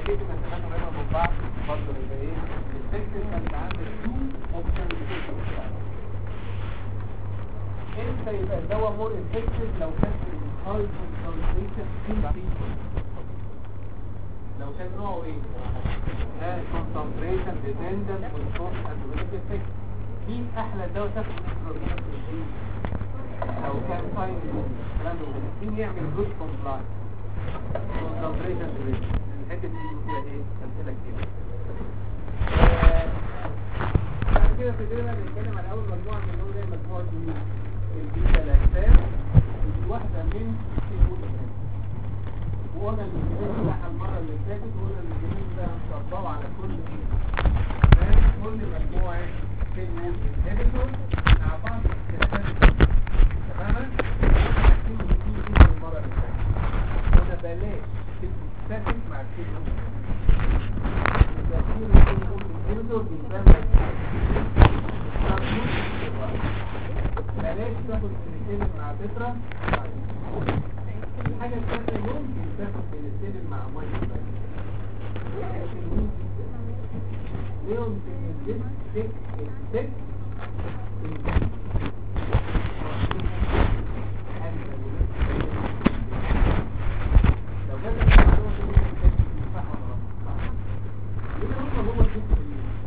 اكيد المسافات قريبه من بعض برضه يبقى ايه الفكر كان عندك تو اوبشن امتى يبقى الدواء مور افكتيف لو كان الهاي كونسنتريشن في لو كان نوعه ايه؟ ها كونسنتريشن ديبندنت والسورس اندومينيك افكت مين احلى دواء تاخد من لو كان فاين الكلام ده مين يعمل جود كومبلاينس كونسنتريشن ديبندنت الحته دي فيها ايه؟ امثله كتير آه، بعد كده ابتدينا نتكلم عن اول مجموعه من دول هي مجموعه مين؟ البيتا لاكتام ودي واحده من السيكول وقلنا ان الجنين بتاعها المره اللي فاتت وقلنا ان الجنين ده مطبقه على كل ايه كل مجموعه سيلول انهبيتور مع بعض الاختلافات تماما عارفين ان دي دي المره اللي فاتت قلنا بلاش تتفق مع السيلول تأثير السيلول انهبيتور بيسمى بلاش تاخد سيلول مع تترا الحاجة الثانية يمكن تاخد بنسلين مع مية ليهم تنزل تك تك لو جاتك المعلومة دي ممكن تكتب صح ولا غلط صح ليه هم هم الجزء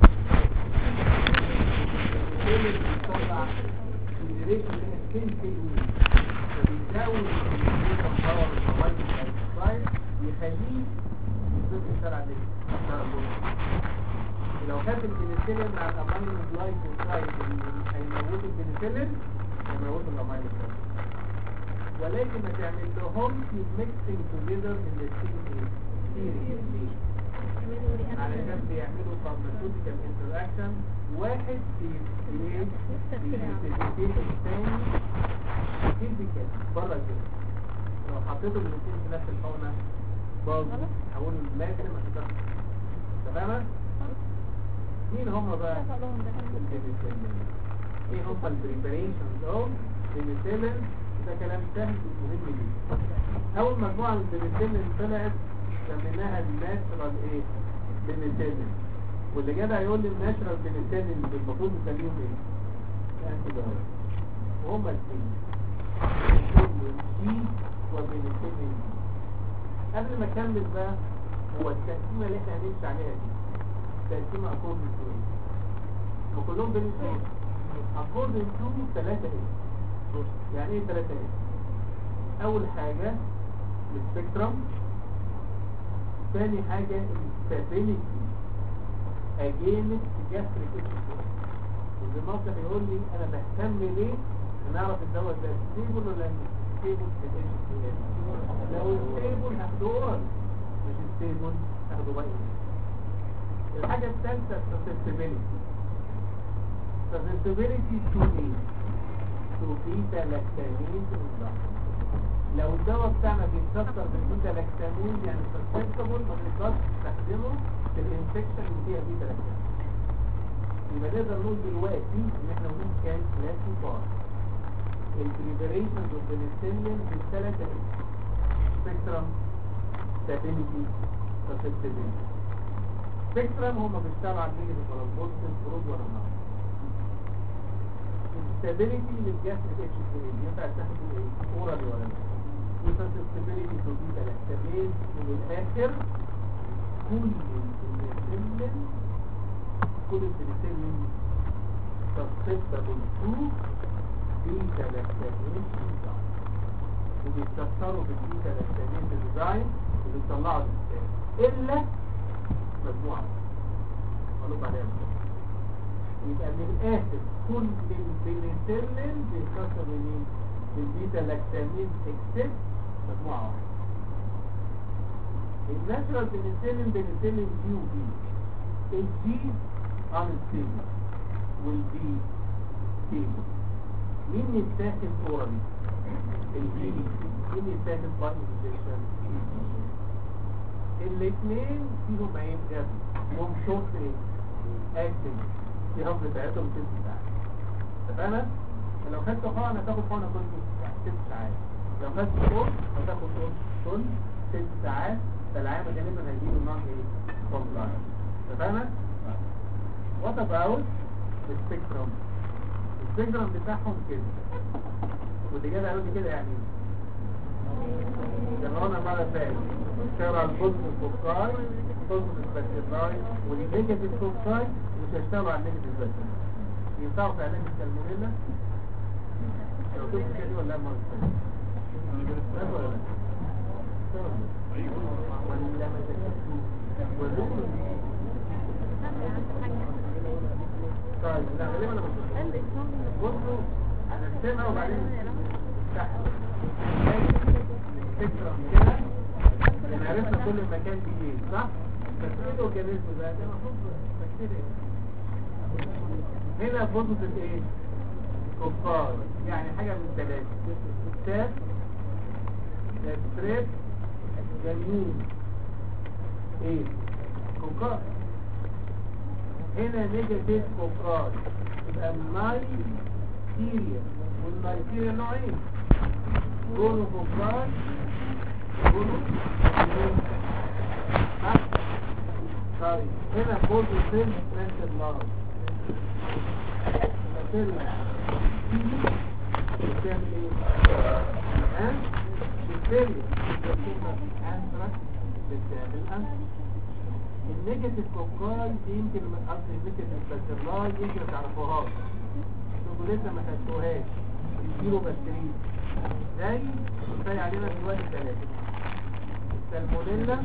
اللي بيطلع الريشن من السن في الوين فبيزود الكمبيوتر باور الموبايل الاكسايد يخليه يثبت الشرع ده لو كانت البنسلين مع الامينو جلايكوسايد اللي هيموت البنسلين هيموت الامينو جلايكوسايد ولكن ما تعمل لهمش ميكسنج توجذر من السيريز سيريز علشان بيعملوا فارماسيوتيكال انتراكشن واحد في ايه في الثاني فيزيكال بره الجسم لو حطيته الاثنين في نفس الحقنه برضه هقول لازم ما تقدرش تمام مين هم بقى البنسلين ايه هم البريبريشنز اوف بنسلين ده كلام سهل ومهم جدا اول مجموعه من البنسلين طلعت سميناها الناتشرال ايه بنسلين واللي جدع يقول لي الناتشرال بنسلين المفروض نسميهم ايه انتي بايوتيك وهم الاثنين بنسلين وبنسلين قبل ما اكمل بقى هو التقسيمه اللي احنا هنمشي عليها دي تقسيمه اكوردنج تو ايه وكلهم بنسلين اكوردنج تو ثلاثه ايه يعني ايه ثلاثه ايه اول حاجه السبيكترم ثاني حاجه الستابيليتي اجينست جاستريك واللي الموقف يقول لي انا بهتم ليه ان اعرف الدواء ده ستيبل ولا مش ستيبل في الاتش لو ستيبل هاخده اورال مش ستيبل هاخده باي الحاجه الثالثه السستابيليتي السستابيليتي تو ايه تو بيتا لاكتامين لو الدواء بتاعنا بيتكسر بالبيتا لاكتامين يعني سسبكتبل ما نقدرش نستخدمه في الانفكشن اللي فيها بيتا لاكتامين يبقى نقدر نقول دلوقتي ان احنا نقول كان كلاسي بار البريبريشنز والبنسلين بالثلاثه سبيكترم ستابيليتي سسبكتبيليتي سبيكترم هم بيشتغلوا على النيجاتيف ولا البوزيتيف فروض ولا النار الستابيليتي للجسد اتش سي ينفع تاخده ايه اورال ولا لا السستابيليتي تو بي لاكتاميز ومن الاخر كل البنسلين كل البنسلين سسبكتبل تو بيتا لاكتاميز ديزاين وبيتكسروا بالبيتا لاكتاميز ديزاين وبيطلعوا الستاب الا مجموعه قالوا عليها يبقى من الاخر كل البنسلين بيتكسر منين بالبيتا لاكتامين اكسبت مجموعه واحده الناتشرال بنسلين بنسلين جي وبي الجي انستيبل والبي ستيبل مين يتاخد اورالي الجي مين يتاخد باي انجكشن الاثنين فيهم عين غبي فيهم شورت اكتنج في هضم بتاعتهم ست ساعات اتفقنا؟ لو خدت حقنة هتاخد حقنة كل ست ساعات لو خدت كورس هتاخد كورس كل ست ساعات فالعيان غالبا هيجيله نوع ايه كومبلاين اتفقنا وات اباوت السبيكترم السبيكترم بتاعهم كده واللي جاي قالوا لي كده يعني زي ما قلنا المره اللي فاتت اشتغلوا على البوزيتيف فوكاي البوزيتيف بكتيرياي والنيجاتيف فوكاي مش هيشتغلوا على النيجاتيف بس ينفعوا في علاج السالمونيلا لو كنت كده دي ولا لا المره اللي فاتت ولا لا ولا ما تكتبوش والرسم طيب لا غالبا انا مش بصوا انا سامع وبعدين تحت فكرة كده ان عرفنا كل مكان فيه ايه صح؟ بس ايه الاورجانيزم ده ده المفروض بكتيريا هنا بوزيتيف ايه؟ كفار يعني حاجة من ثلاثة ستات ستريب جميل ايه؟ كفار هنا نيجاتيف كفار يبقى النايتيريا والنايتيريا نوعين جونو كفار جونو طيب هنا بوزيتيف ترانس لارج بكتيريا بتعمل ايه؟ ها؟ بكتيريا بتعمل انتراكس بتعمل انتراكس النيجاتيف كوكاي دي يمكن من اصل النيجاتيف بكتيريا يمكن ما تعرفوهاش انتوا لسه ما خدتوهاش بيجيله بكتيريا زي زي علينا دلوقتي ثلاثة السالمونيلا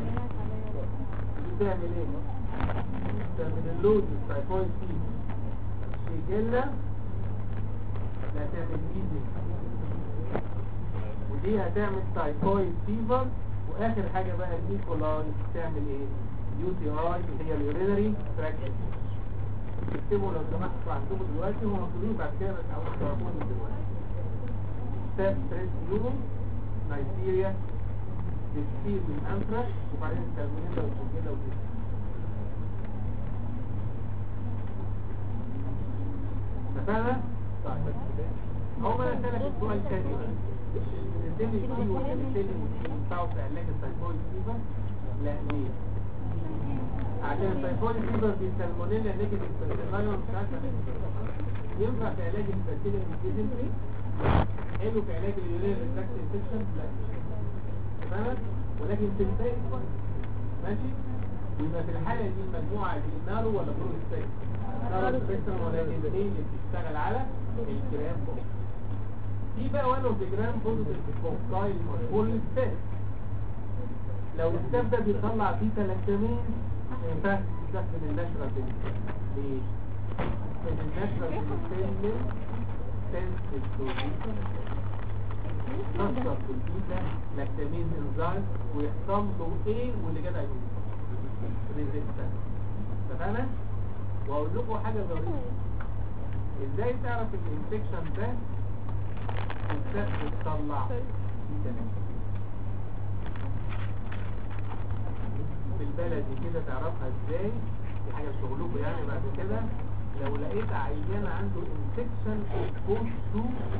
بتعمل ايه؟ بتعمل اللود التايفويد فيفر شيجيلا لا تعمل ايزي ودي هتعمل تايفويد فيفر واخر حاجة بقى الايكولاي تعمل ايه؟ يو تي اي اللي هي اليورينري تراكت اكتبوا لو سمحتوا عندكم دلوقتي هم مطلوبين بعد كده بس عاوز تعرفوهم من دلوقتي ستاب ستريس يورو نيجيريا ديستيل من انتراكس وبعدين السالمونيلا والشيجيلا وكده اتفقنا؟ طيب هو انا سألك السؤال تاني بقى السن يكون والسن ينفعوا في علاج التايفويد فيفر؟ لا ليه؟ عشان التايفويد فيفر دي سالمونيلا نيجاتيف بكتيريا مش عارفه ينفع في علاج البكتيريا الديزنتري؟ حلو في علاج اليورين ريتراكت انفكشن؟ لا تمام؟ ولكن في الباقي ماشي؟ يبقى في الحالة دي المجموعة دي نارو ولا بروستيك؟ نارو سبيكترم ولكن ايه اللي بتشتغل على الجرام بوكس في بقى وان اوف جرام بوزيتيف كوكايل مشهور للستاف لو الستاف ده بيطلع بيتا لاكتامين ما ينفعش تستخدم النشرة دي ليه؟ لأن النشرة بتسلم سنسيتيف تكسر في البيتا لاكتامين انزايم ويحصل له ايه واللي جدع يقول ريزيستنس اتفقنا؟ واقول لكم حاجة ظريفة ازاي تعرف الانفكشن ده ازاي بتطلع في البلدي كده تعرفها ازاي دي حاجة شغلكم يعني بعد كده لو لقيت عيان عنده انفكشن اوف تو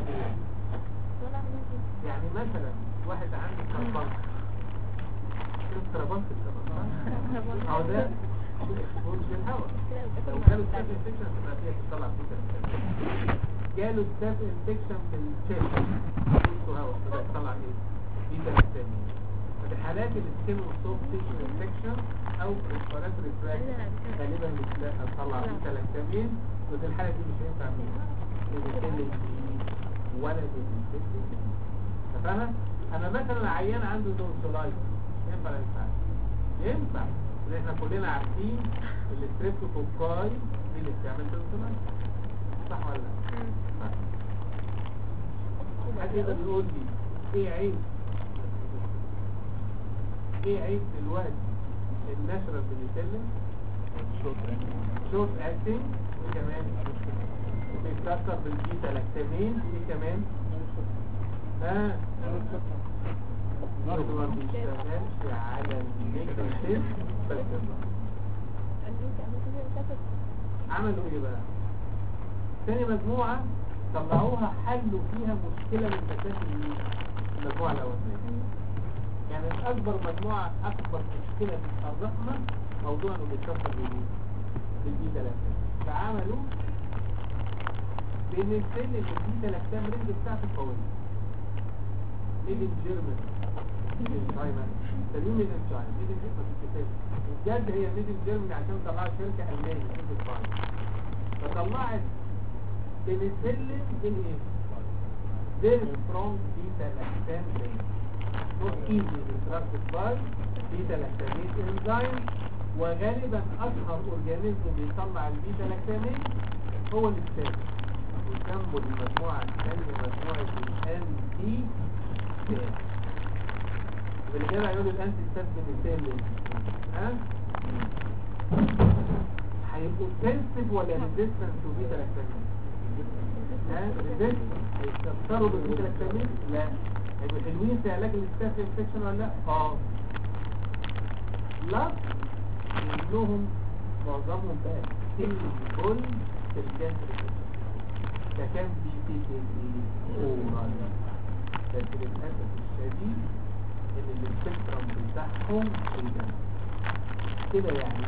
يعني مثلا واحد عنده كربان كربان في الكربان او ده خروج الهواء لو جاله ستاف انفكشن تبقى فيها تطلع فيه جاله ستاف انفكشن في الشيست خروج هواء تبقى تطلع ايه دي تلاتانية ففي حالات السكين والصوت تيشن انفكشن او ريسبيراتوري تراك غالبا مش هتطلع دي تلاتامين وفي الحالة دي مش هينفع مين الانسلين ولا الانسلين فاهمة؟ انا مثلا عيان عنده دونسولايتس ينفع ولا ينفع؟ ينفع اللي احنا كلنا عارفين الستريبتوكوكاي دي اللي بتعمل دونسولايتس صح ولا لا؟ صح. حد يقدر يقول لي ايه عيب ايه عيب دلوقتي النشرة بنتكلم شوت اكتنج وكمان بيتكسر بالبيتا لاكتامين ايه كمان ها برضه ما بيشتغلش على النيجاتيف بس عملوا ايه بقى تاني مجموعة طلعوها حلوا فيها مشكلة من مشاكل المجموعة الأولانية يعني اكبر مجموعة اكبر مشكلة في الرحمة موضوع انه بيتكسر بالمين بالبيتا لاكتام فعملوا بنسل البيتا لاكتام رينج بتاعته قوية ميدن جيرمان ميدن تايمان تانيين ميدن تايمان ميدن جيرمان في الكتاب بجد هي ميدن جيرمان عشان طلعت شركة ألمانية ميدن تايمان فطلعت بنسلين من ايه؟ very strong beta lactam link not easy disrupted by beta lactamase enzyme وغالبا اشهر اورجانيزم بيطلع البيتا لاكتامين هو الستات وسموا المجموعه الثانيه مجموعه الانتي ستات واللي كده هيقولوا الانتي ستات بنسلين ها هيبقوا سنسيف ولا ريزيستنت تو بيتا لاكتامين ها ريزيست هيستخسروا بالبيتا لاكتامين لا هيبقوا حلوين في علاج الستاف انفكشن ولا لا اه لا انهم معظمهم بقى كل كل في الكانسر ده كان بي تي تي اورال لكن للاسف الشديد ان السبيكترم بتاعهم كده كده يعني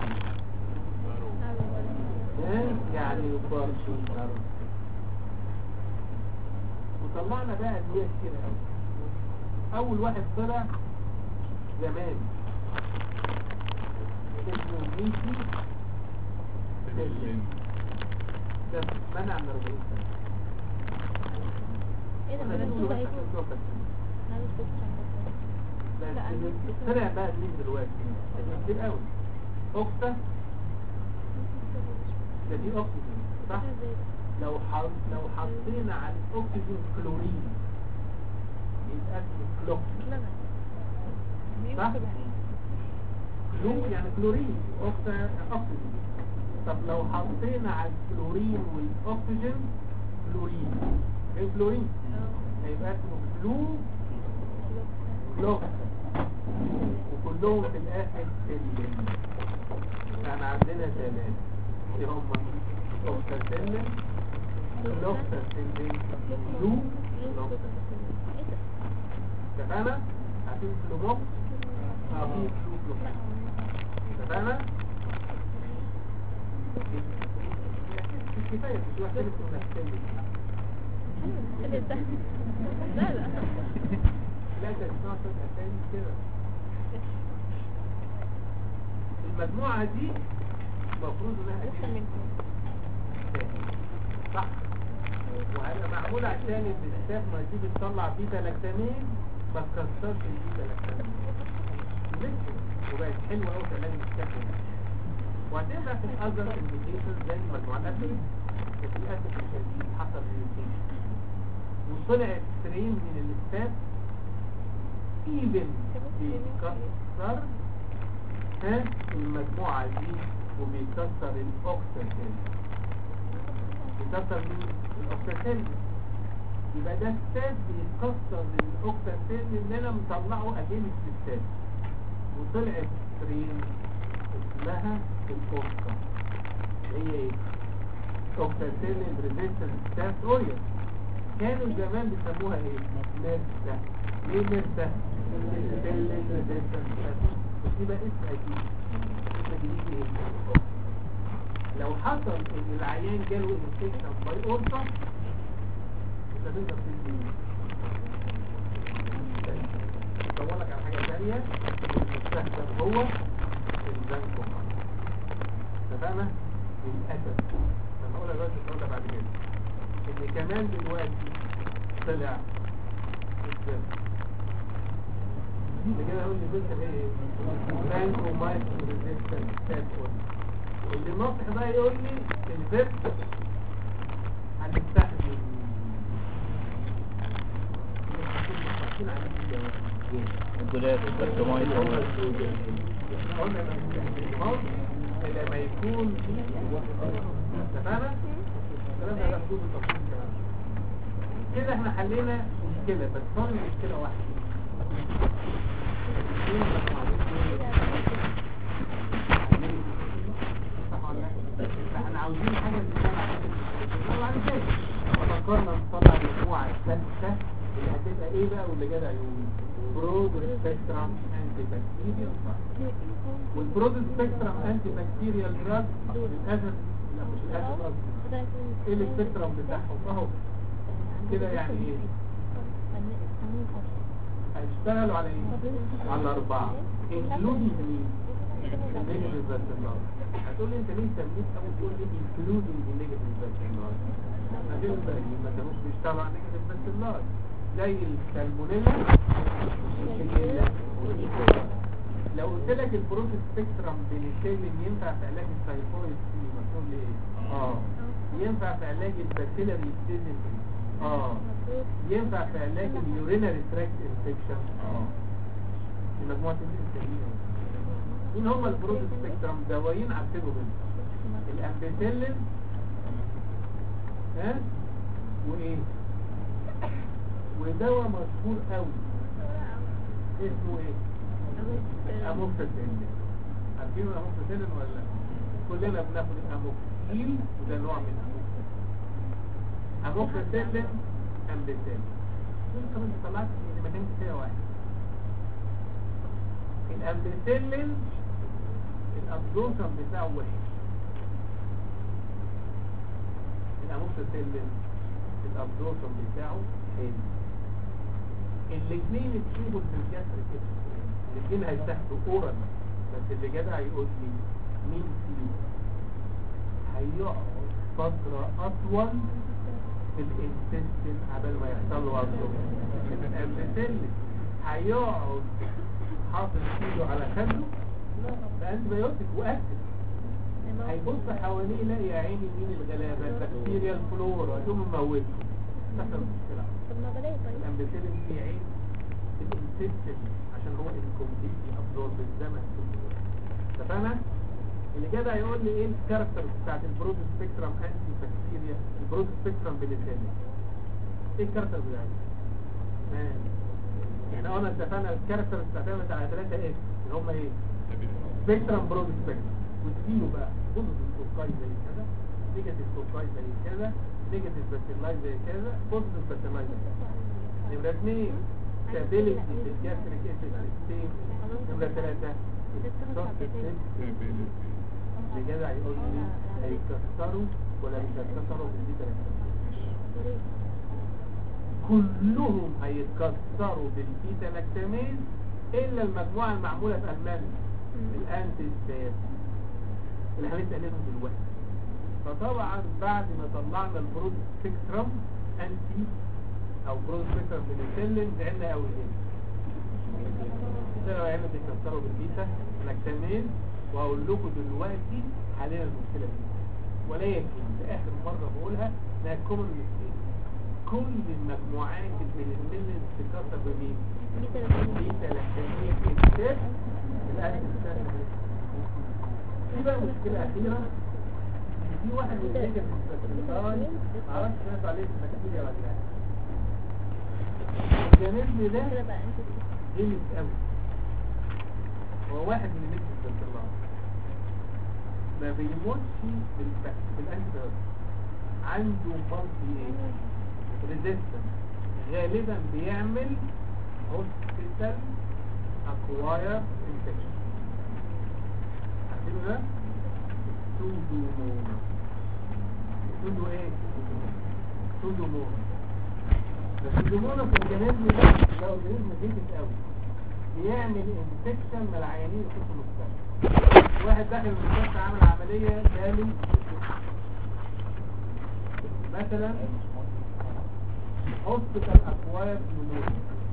ايه يعني بارشوتر وطلعنا بقى ادويه كتير قوي اول واحد طلع زمان اسمه ميكي سيلين ده منع من 40 سنه ايه ده ما مكتوب اهي هذا الفكرة لا، أنا بس طلع بقى مين دلوقتي لكن كتير قوي اوكتا ده دي اوكسجين صح لو حط لو حطينا على الاكسجين كلورين يبقى اسمه كلوكسين صح؟ كلو يعني كلورين أكسا- اكسجين طب لو حطينا على الكلورين والاكسجين كلورين ايه كلورين هيبقى اسمه كلو كلوكسين وكلهم في الاخر سلم يعني عندنا ثلاثة اللي هم اوكساسيلين كلوكساسيلين كلو كلوكسين اتفقنا؟ عارفين كلوموكس؟ اه في كلو كلوكسين اتفقنا؟ كفاية مش محتاج انك تتكلم اللي ده لا لا لا ده 12 اسامي كده المجموعة دي المفروض انها لسه أكيد منكم صح وهيبقى معمول عشان الستاف ما تيجي تطلع بيتا لاكتامين ما تكسرش البيتا لاكتامين لسه وبقت حلوه قوي كمان الستاف وهتبقى في الاذر انديكيشن زي المجموعه الاساسيه بس للاسف الشديد حصل ميوتيشن وطلع سترين من الستاف ايفن بيكسر ها المجموعه دي وبيكسر الاوكسجين بيكسر من الاوكسجين يبقى ده الستات بيتكسر الاوكسجين اللي انا مطلعه اجين الستات وطلعت سترين اسمها الاوكسا هي ايه اوكسجين ريزيستنت ستات اويل كانوا زمان بيسموها ايه ميرسا ليه ميرسا ريزيستنت ستات بس يبقى اسم قديم اسم جديد ايه لو حصل ان العيان جاله انفكشن باي اورتا مش هتقدر تدي ادور لك على حاجه ثانيه المستخدم هو الزنكوم اتفقنا للاسف لما اقول لك السؤال ده بعد كده ان كمان دلوقتي طلع الزنك اللي كده يقول لي بنت ايه زنكومايسين ريزيستنت ستات اللي الناصح بقى يقول لي الفيب هنستخدم الدولاب البرطمان هو قلنا لما يكون اتفقنا؟ الكلام ده مكتوب بالتفصيل كمان كده احنا حلينا مشكلة بس صار مشكلة واحدة الاثنين مجموعتين صح ولا لا؟ فاحنا عاوزين حاجة نشتغل عليها نشتغل على ازاي؟ ففكرنا نطلع المجموعة الثالثة اللي هتبقى ايه بقى واللي جدع يقول برود سبيكترم انتي بكتيريال والبرود سبيكترم انتي بكتيريال دراج للاسف لا مش للاسف قصدي ايه السبيكترم بتاعهم اهو كده يعني ايه هيشتغلوا على ايه على اربعه انكلودينج مين النيجاتيف باسيلار هتقول لي انت ليه سميت او تقول لي انكلودينج النيجاتيف باسيلار هتبقى ما كانوش بيشتغلوا على النيجاتيف باسيلار زي السالمونيلا والشيجيلا لو قلت لك البروت سبيكترم بنسلين ينفع في علاج التايفويد فيما تقول لي ايه اه ينفع في علاج الباسيلاري ديزنتري اه ينفع في علاج اليورينري تراكت انفكشن اه دي مجموعه الانسولين مين هم البروت سبيكترم دوايين عارفينه منهم الامبيسيلين ها وايه ودواء مشهور قوي اسمه ايه اموكسيسيلين عارفين الاموكسيسيلين ولا لا كلنا بناخد الاموكسيل وده نوع من الاموكسيل اموكسيسيلين امبيسيلين دول كمان طلعت ان مكان كتير واحد الامبيسيلين الابزوربشن بتاعه وحش الاموكسيسيلين الابزوربشن بتاعه حلو الاثنين تشوفوا في الجسر كده الاثنين هيتاخدوا اورال بس اللي جدع يقول لي مين فيهم هيقعد فترة اطول في الانتستين قبل ما يحصل له ابزوربشن الامبيسيلين هيقعد حاطط ايده على خده بانتبيوتيك واكتف هيبص حواليه يلاقي يا عيني مين الغلابه البكتيريا الفلورا يقوم مموته تحصل مشكله الامبيسيلين في عين الانتستين عشان هو انكمبليتلي ابزورب الزمن اتفقنا اللي جدع يقول لي ايه الكاركتر بتاعت البرود سبيكترم انتي بكتيريا البرود سبيكترم بنسلين ايه الكاركتر بتاعتها تمام احنا قلنا اتفقنا الكاركتر بتعتمد على ثلاثه ايه اللي هم ايه سبيكترم برود سبيكترم وتديله بقى بوزيتيف كوكاي زي كذا نيجاتيف كوكاي زي كذا نيجاتيف باسيلاي زي كذا بوزيتيف باسيلاي زي كذا نمرة اثنين stability في الجاستريك سيستم نمرة ثلاثة اللي جدع يقول لي هيكسروا ولا مش هيكسروا في البيتا كلهم هيتكسروا بالبيتا لاكتاميز الا المجموعة المعمولة في المانيا الانتي ستات اللي هنسأل لهم دلوقتي فطبعا بعد ما طلعنا البرود سبيكترم انتي او برود سبيكترم بنسلم زعلنا قوي هنا طلعوا هنا بيكسروا بالبيتا لاكتامين وهقول لكم دلوقتي حاليا المشكله دي ولكن لاخر مره بقولها ده كومن ميستيك كل المجموعات البنسلين بتتكسر بمين؟ بيتا لاكتامين اكسبت الانتي في بقى مشكلة أخيرة في واحد من النيجاتيف باسيلاي معرفش سمعت عليه في البكتيريا ولا لا الجانبي ده غلس قوي هو واحد من النيجاتيف باسيلاي ما بيموتش بالفك بالانتي عنده مالتي ايه ريزيستنس غالبا بيعمل هوسبيتال اكواير انفكشن عارفينه ده سودوموناس سودو ايه سودوموناس السودوموناس الجهاز ده ده اورجانيزم جديد قوي بيعمل انفكشن من العيانين يخشوا المستشفى واحد داخل المستشفى عمل عمليه جالي مثلا هوسبيتال اكواير نمونيا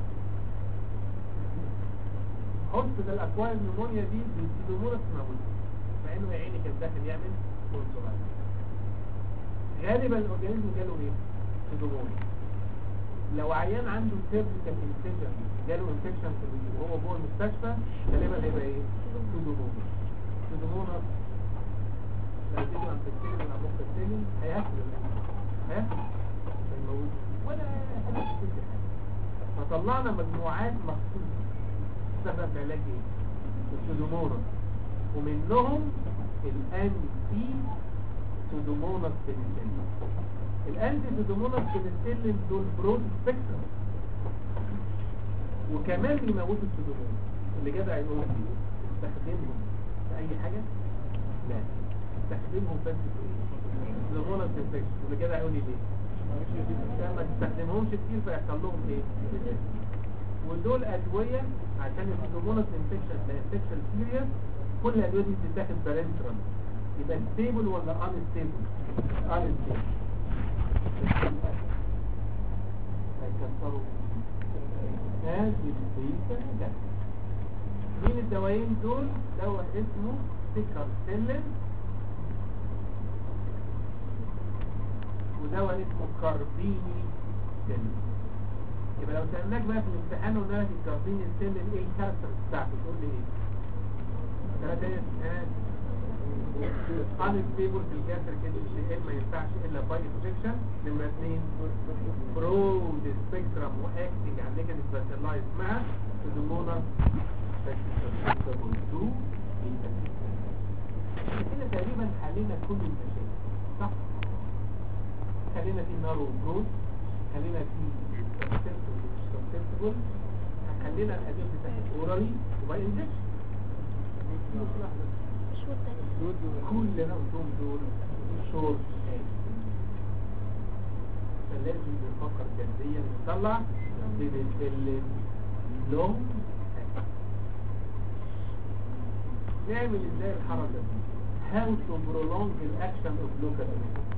هوسبيتال اكواير نمونيا دي بالسودوموناس موجوده مع انه يا عيني كان داخل يعمل كونسولايت غالبا الاورجانيزم جاله ايه سودوموناس لو عيان عنده سيرفيكال انفكشن جاله انفكشن وهو جوه المستشفى غالبا هيبقى ايه سودوموناس سودوموناس لو تيجي عند السيرفيكال او ممكن هياكل هياكل الموجود ولا حاجه فطلعنا مجموعات مخصوصه تستخدم في علاج ايه السودوموناس ومنهم الانتي سودوموناس بنسلين الانتي سودوموناس بنسلين دول برود سبيكترم وكمان بيموتوا السودومون اللي جدع يقول لك ايه استخدمهم في اي حاجه لا استخدمهم بس في ايه الغلط انفكشن واللي جدع يقول لي ليه عشان ما تستخدمهمش كتير فيحصل لهم ايه ودول ادويه عشان السودومونس انفكشن ده انفكشن سيريس كل الادويه دي بتتاخد بارنترال يبقى ستيبل ولا ان ستيبل ان ستيبل هيكسروا هذه البيتا ده مين الدوايين دول دواء اسمه سيكر سيلن ودواء اسمه كاربيني سيلن يبقى لو سألناك بقى في الامتحان وقلنا لك الكاربيني سيلن ايه الكاركتر بتاعته تقول لي ايه؟ ثلاثة ايه؟ unstable في الجسر كده اللي ما ينفعش الا باي انفكشن نمرة اثنين برود سبيكترم واكتنج على نيجاتيف باسيلايز مع سودوموناس susceptible to infection. كده تقريبا حلينا كل المشاكل صح؟ خلينا في نارو برود خلينا في susceptible مش susceptible خلينا الادويه بتاعت اورالي وباي انجكشن شو التاني كل اللي انا قلتهم دول شورت فلازم نفكر جديا نطلع بنسلم لونج نعمل ازاي الحركه دي how to prolong the action of local anesthesia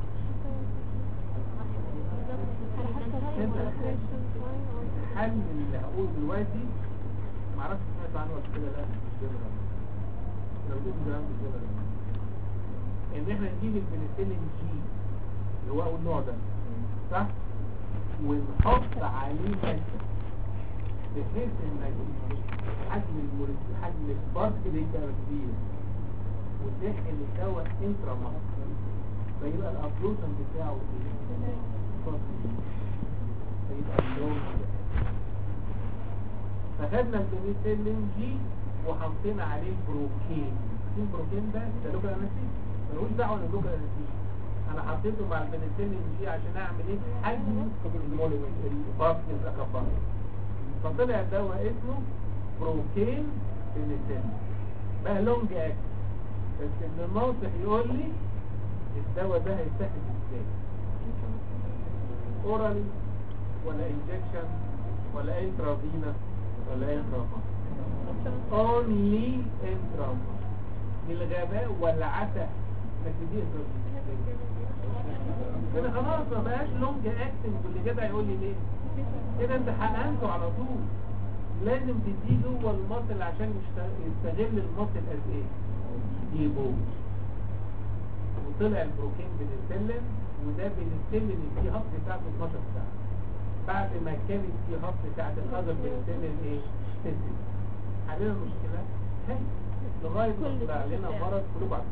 الحل اللي هقول دلوقتي معرفش سمعت عنه قبل كده لا مش جنرال لو جبت جنرال مش جنرال ان احنا نجيب البنسلين جي اللي هو اول نوع ده صح ونحط عليه ماده بحيث انك حجم المولد حجم البارتكل يبقى كبير وتحقن الدواء انترا مصر فيبقى الابلوشن بتاعه ايه؟ فاضي. فيبقى اللون فخدنا البنسلين جي وحطينا عليه بروكين في بروكين ده ده لوكال انستيزيا ملوش دعوه باللوكال انستيزيا انا حطيته مع البنسلين جي عشان اعمل ايه حجم المولومنت البارتكل الاكبر فطلع دواء اسمه بروكين بنسلين بقى لونج اكت بس ان الناصح يقول لي الدواء ده هيتاخد ازاي اورالي ولا انجكشن ولا انترافينا ولا انترافا اونلي انترافا الغباء والعسى بس دي كده خلاص ما بقاش لونج اكتنج واللي كده هيقول لي ليه كده انت حقنته على طول لازم تديه جوه المصل عشان يشت- يستغل المصل قد ايه يجيبه وطلع البروكين بنسلم وده بنسلم في هبط بتاعته 12 ساعه بعد ما كانت في هبط بتاعت الاذر بنسلم ايه 6 حلينا المشكله هي لغايه ما كل طلع لنا ستة مرض قلوب على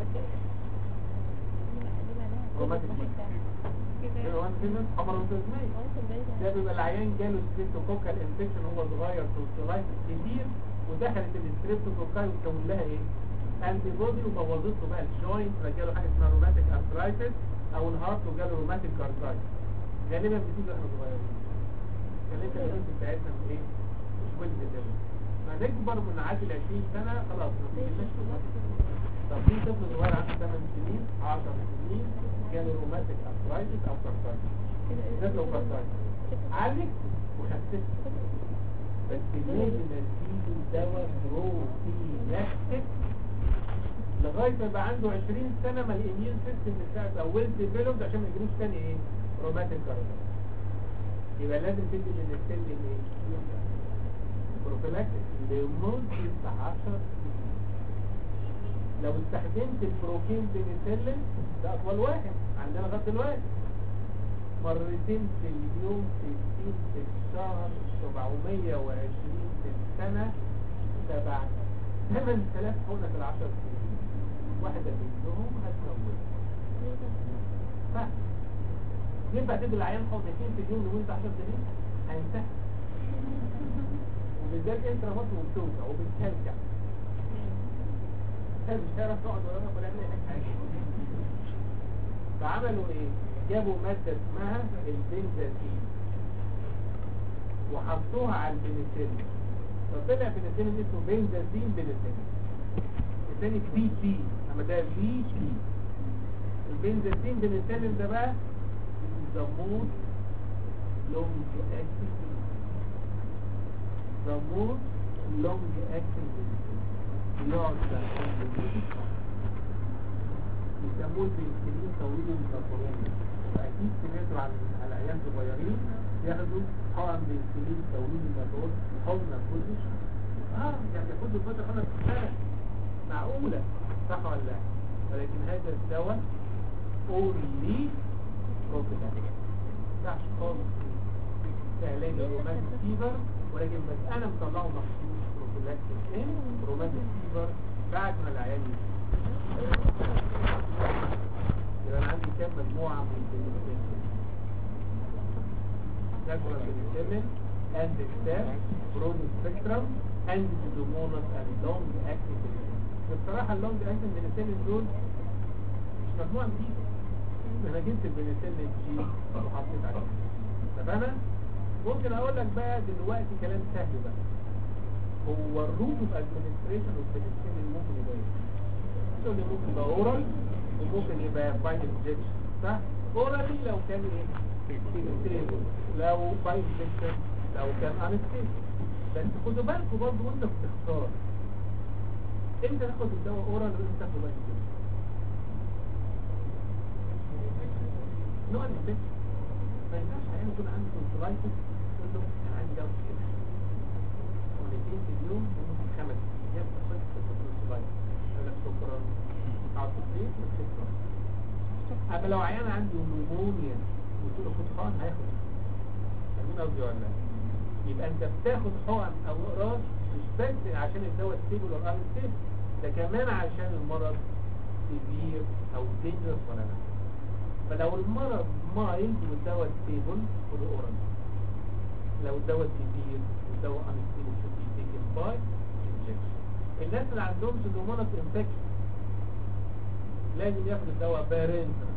روماتيك كده وانا في ناس حمر وتزمية ده بيبقى العيان جاله ستريبتوكوكال انفكشن وهو صغير توصيلايتس كتير ودخلت الستريبتوكوكال وكون لها ايه انتي بودي وبوظت له بقى الجوينت فجاله حاجه اسمها روماتيك ارثرايتس او الهارت وجاله روماتيك ارثرايتس غالبا بتيجي واحنا صغيرين كان انت البنت بتاعتنا من ايه مش ولد كده فنكبر من عادي ال 20 سنه خلاص ما بيجيلناش روماتيك طب في طفل صغير عنده 8 سنين 10 سنين جاله روماتيك ارثرايتس او كارتايتس ده لو كارتايتس عالجته وخففته بس لازم اديله دواء بروفيلاكتيك لغايه ما يبقى عنده 20 سنه ما الاميون سيستم بتاعه او ويل ديفلوبد عشان ما يجيلوش تاني ايه روماتيك كارتايتس يبقى لازم تدي للستيل ايه بروفيلاكتيك لمده 10 سنين لو استخدمت البروكين بنسلين ده اطول واحد عندنا لغايه دلوقتي مرتين في اليوم 60 في الشهر 720 في السنة سبع 8000 حقنة في العشر سنين واحدة منهم هتموت ف ينفع تدي العيان حقنتين في اليوم لمدة 10 سنين هينتهي وبالذات انت مصر وبتوجع وبتكلكع كان مش هيعرف تقعد ولا يعرف ولا يعمل اي حاجه فعملوا ايه جابوا ماده اسمها البنزازين وحطوها على البنسلين فطلع بنسلين اسمه بنزازين بنسلين الثاني بي بي اما ده بي بي البنزازين بنسلين ده بقى the most long acting the most long acting يقعد يسموه البنسلين طويل المسافرون واكيد سمعتوا عن على عيال صغيرين ياخدوا حقن بنسلين طويل المسافرون حقنه كل شهر اه يعني ياخدوا فتره حقنه في السنه معقوله صح ولا لا ولكن هذا الدواء اورلي بروفيلاكتيك ما ينفعش خالص في علاج الروماتيك فيفر ولكن بس انا مطلعه مخصوص بروفيلاكتيك ايه روماتيك فيفر بعد ما العيان يجي يبقى انا عندي كام مجموعه من البنسلين جاكولا بنسلين اند ستاف برود سبيكترم اند سيدومونس اند لونج اكتنج بصراحه اللونج اكتنج بنسلين دول مش مجموعه جديده انا جبت البنسلين جي وحطيت عليه تمام ممكن اقول لك بقى دلوقتي كلام سهل بقى هو الروت اوف ادمنستريشن والبنسلين ممكن يبقى ايه تقول لي ممكن يبقى اورال وممكن يبقى باين انجكشن صح اورالي لو كان ايه ستيبل لو باين انجكشن لو كان انستيبل بس خدوا بالكم برضه وانت بتختار امتى تاخد الدواء اورال وامتى تاخد باين انجكشن نوع الانفكشن ما ينفعش عيان يكون عنده تونسلايتس تقول له انا عندي دواء كده مرتين في اليوم وممكن خمس ايام تاخد التونسلايتس يقول لك شكرا اقعد في البيت وشكرا اما لو عيان عنده نمونيا وتقول له خد حقن هياخد فاهمين قصدي ولا لا؟ يبقى انت بتاخد حقن او اقراص مش بس عشان الدواء ستيبل ولا ان ستيبل ده كمان عشان المرض سيفير او دينجرس ولا لا فلو المرض مايلد والدواء ستيبل خد اورال لو الدواء سيفير والدواء ان ستيبل should be taken by injection الناس اللي عندهم سيدوموناس انفكشن لازم ياخد الدواء بارنترا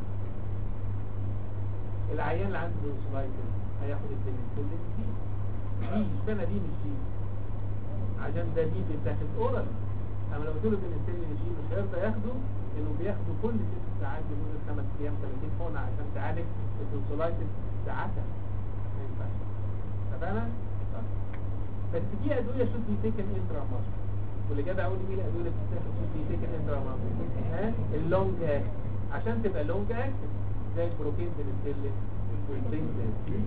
العيان اللي عنده بروسلايتس هياخد البنسلين دي دي اشمعنى دي مش دي عشان ده دي بتاخد اورال اما لو قلت له بنسلين دي مش هيرضى ياخده لانه بياخده كل ست ساعات لمده خمس ايام 30 حقنه عشان تعالج البروسلايتس ساعتها ما ينفعش تمام بس في ادويه شوت بي تيكن انترا مصر واللي جدع اقول مين الادويه اللي بتتاخد شوت بي تيكن انترا مصر ها اللونج اكت عشان تبقى لونج اكت زي البروتين بنسلين والبنزين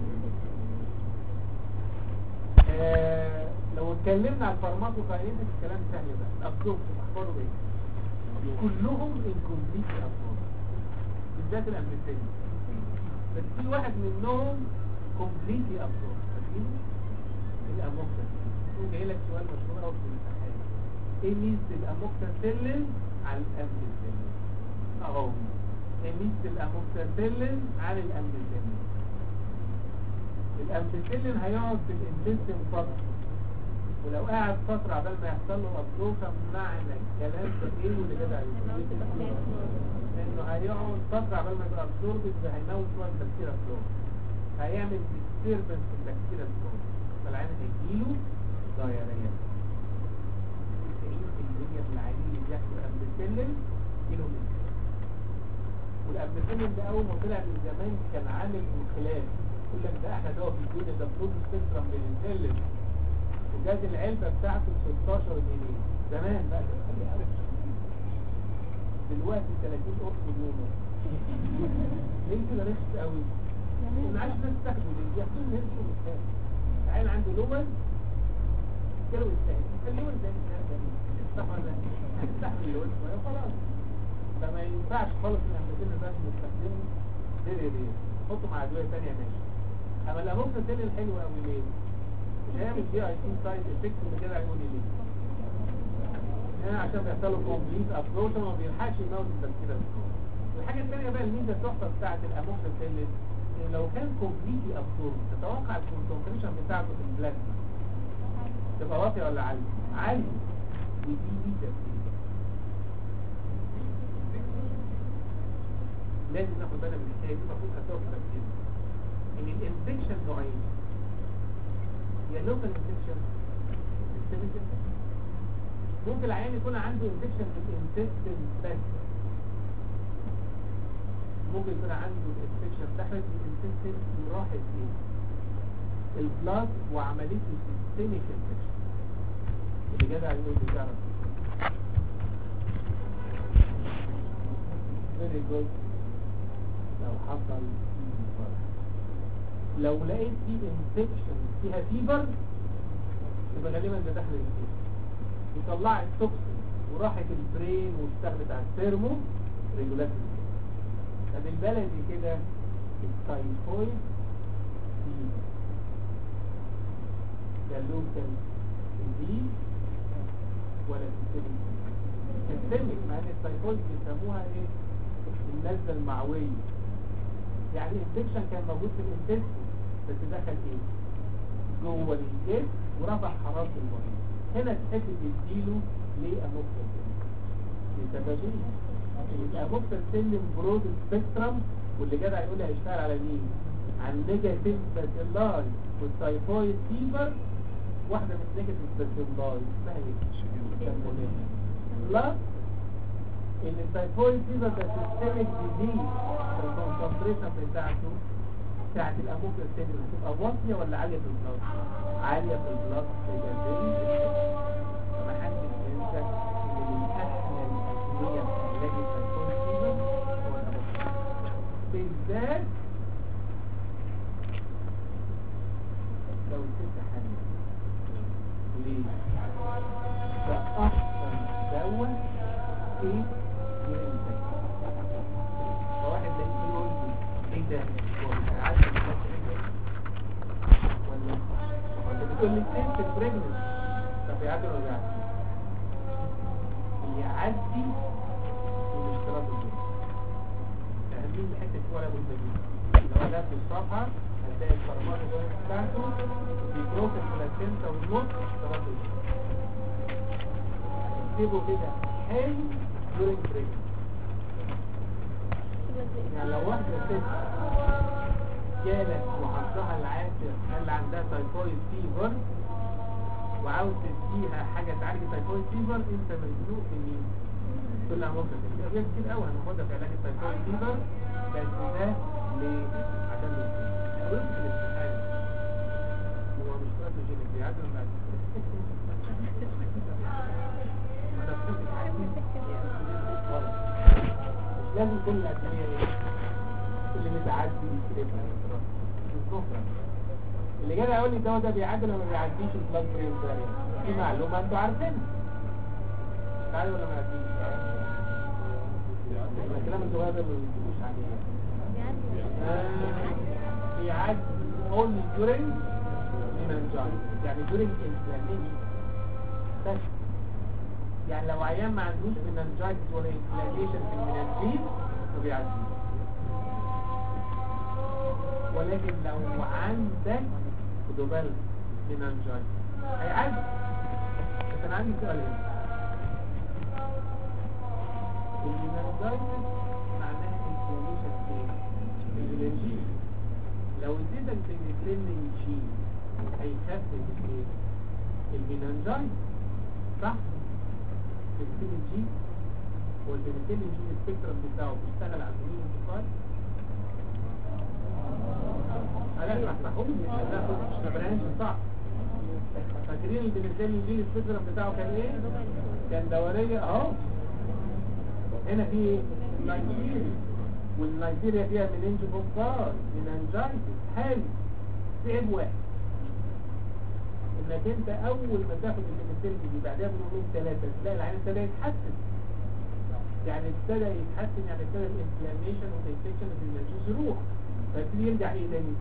آه لو اتكلمنا على الفارماكوكاينيتكس الكلام سهل بقى الابزورب تحفظوا ايه كلهم انكمبليت ابزورب بالذات الامريكاني بس في واحد منهم كومبليتلي ابزورب فاكرين الاموكسيسيلين جاي لك سؤال مشهور قوي في الامتحان ايه ميزه الاموكسيسيلين على الامريكاني اهو ايه ميزه الاموكسيسيلين على الامريكاني الامبيسيلين هيقعد في الانتستين فترة ولو قاعد فترة عبال ما يحصل له ابزوربشن معنى الكلام ده ايه واللي جدع يقول انه هيقعد فترة عبال ما يبقى ابزوربت ده هيموت شوية البكتيريا فلور هيعمل ديستربنس في البكتيريا فلور فالعين هيجيله دايريا 90% من العيانين اللي بياخدوا الامبيسيلين يجيلهم والامبيسيلين ده اول ما طلع من زمان كان عامل انقلاب يقول لك ده احنا دواء في الدنيا ده بلوز سبيكترم بنسلم وجات العلبه بتاعته ب 16 جنيه زمان بقى دلوقتي 30 قرص مليون ليه كده رخص قوي؟ ما عادش ناس تاخده ليه؟ ياخدوه من هنا مستاهل العيل عنده لومن كيلو يستاهل اللومن ده يستاهل صح ولا لا؟ هتستحمل اللومن شويه وخلاص فما ينفعش خالص الامبيسين ده نستخدمه ديري ديري حطه مع ادويه ثانيه ماشي اما الاموكسيسيل الحلو قوي ليه مش هيعمل جي اي تي سايد افكت اللي كده هيقول لي ليه يعني عشان بيحصل له كومبليت ابزوربشن وما بيلحقش يموت البكتيريا الحاجه الثانيه بقى الميزه التحفه بتاعه الاموكسيسيل إن لو كان كومبليتلي ابزورب تتوقع الكونسنتريشن بتاعته في البلازما تبقى واطيه ولا عاليه عاليه ودي ميزه فيه لازم ناخد بالنا من الحكايه دي المفروض هتقف في التفكير ان الانفكشن نوعين يا لوكال انفكشن سيستميك انفكشن ممكن العيان يكون عنده انفكشن في الانتستين بس ممكن يكون عنده انفكشن دخلت في الانتستين وراحت ايه البلاد وعملت له سيستميك انفكشن اللي جدع يقول لي تعرف فيري جود لو حصل فيفر لو لقيت في انفكشن فيها فيفر يبقى غالبا ده دخل الجسم وطلعت توكسين وراحت البرين واشتغلت على الثيرمو ريجولاتوري طب البلدي كده التايفويد فيفر ده لوكال ديزيز ولا سيستميك سيستميك مع ان التايفويد بيسموها ايه النزله المعويه يعني الانفكشن كان موجود في الانتستين بس دخل ايه جوه الجسم ورفع حراره المريض هنا تحب تديله ليه اموكسل لسببين الاموكسل سيلم برود سبيكترم واللي جدع يقول لي هيشتغل على مين على النيجاتيف باسيلاي والتايفويد فيفر واحده من النيجاتيف باسيلاي اسمها ايه سالمونيلا بلس ان التايفويد فيفر ده سيستميك ديزيز الكونسنتريشن بتاعته بتاعت الاموكسل سيلم بتبقى واطيه ولا عاليه في البلاد عاليه في البلاد يبقى فيري فما حدش ينسى ان من احلى الادويه في علاج التايفويد فيفر هو الاموكسل بالذات لو الست حامل ليه؟ ده احسن دواء في الانتاج فواحد تلاقيه يقول لي ايه ده؟ هو مش هيعدي من نفس الإنتاج؟ ولا هو انت بتقول لي ست بريجننت طب يعدي ولا ما يعدي؟ يعدي من اشتراط الجنس فاهمين حته ولا بد لو ده في الصفحه هتلاقي الفرمات بتاعته في بروك البلاسينتا والنص اشتراط الجنس هتكتبه كده حلو during pregnancy يعني لو واحدة ست جالت وحطها العاشر قال عندها تايفويد فيفر وعاوز تديها حاجة تعالج تايفويد فيفر انت مزنوق في مين؟ تقول لها ممكن تديها غير كتير قوي هناخدها في علاج التايفويد فيفر بس ده ليه؟ عشان الاثنين قلت في الامتحان هو مش باتوجينيك بيعدي ولا ما ما انا فهمت غلط. مش لازم كل الأدوية ايه؟ اللي بتعدي يكتبها الكفرة اللي جاي يقول لي الدواء ده بيعدي ولا ما بيعديش البلاد برين بارير دي معلومة انتوا عارفينها بيعدي ولا ما يعديش؟ يبقى الكلام الصغير ده ما بيقولوش عليه آه، بيعدي only during meningitis يعني during inflammation بس يعني لو عيان ما عندوش meningitis ولا inflammation في المناجيل ما بيعديش ولكن لو عندك خدوا بالك meningitis هيعدي بس انا عندي سؤال هنا المننجايتس معناها inflammation فين؟ في المناجيل لو اديتك بنسلين جين هيخفف الايه؟ المننجايتس صح؟ بنسلين جين والبنسلين جين السبيكترم بتاعه بيشتغل على مين انتقال؟ لا ما تحكمش ده برانش صح فاكرين البنسلين جين السبيكترم بتاعه كان ايه؟ كان دورية اهو هنا في ايه؟ نيجيريا والنيجيريا فيها مننجوفوكار مننجايتس حلو في عيب واحد انك انت اول ما تاخد البنسلين دي بعدها بيومين ثلاثه تلاقي العين ابتدى يتحسن يعني ابتدى يتحسن يعني ابتدى الانفلاميشن والانفكشن في المنجوز يروح فيبتدي يرجع ايه تاني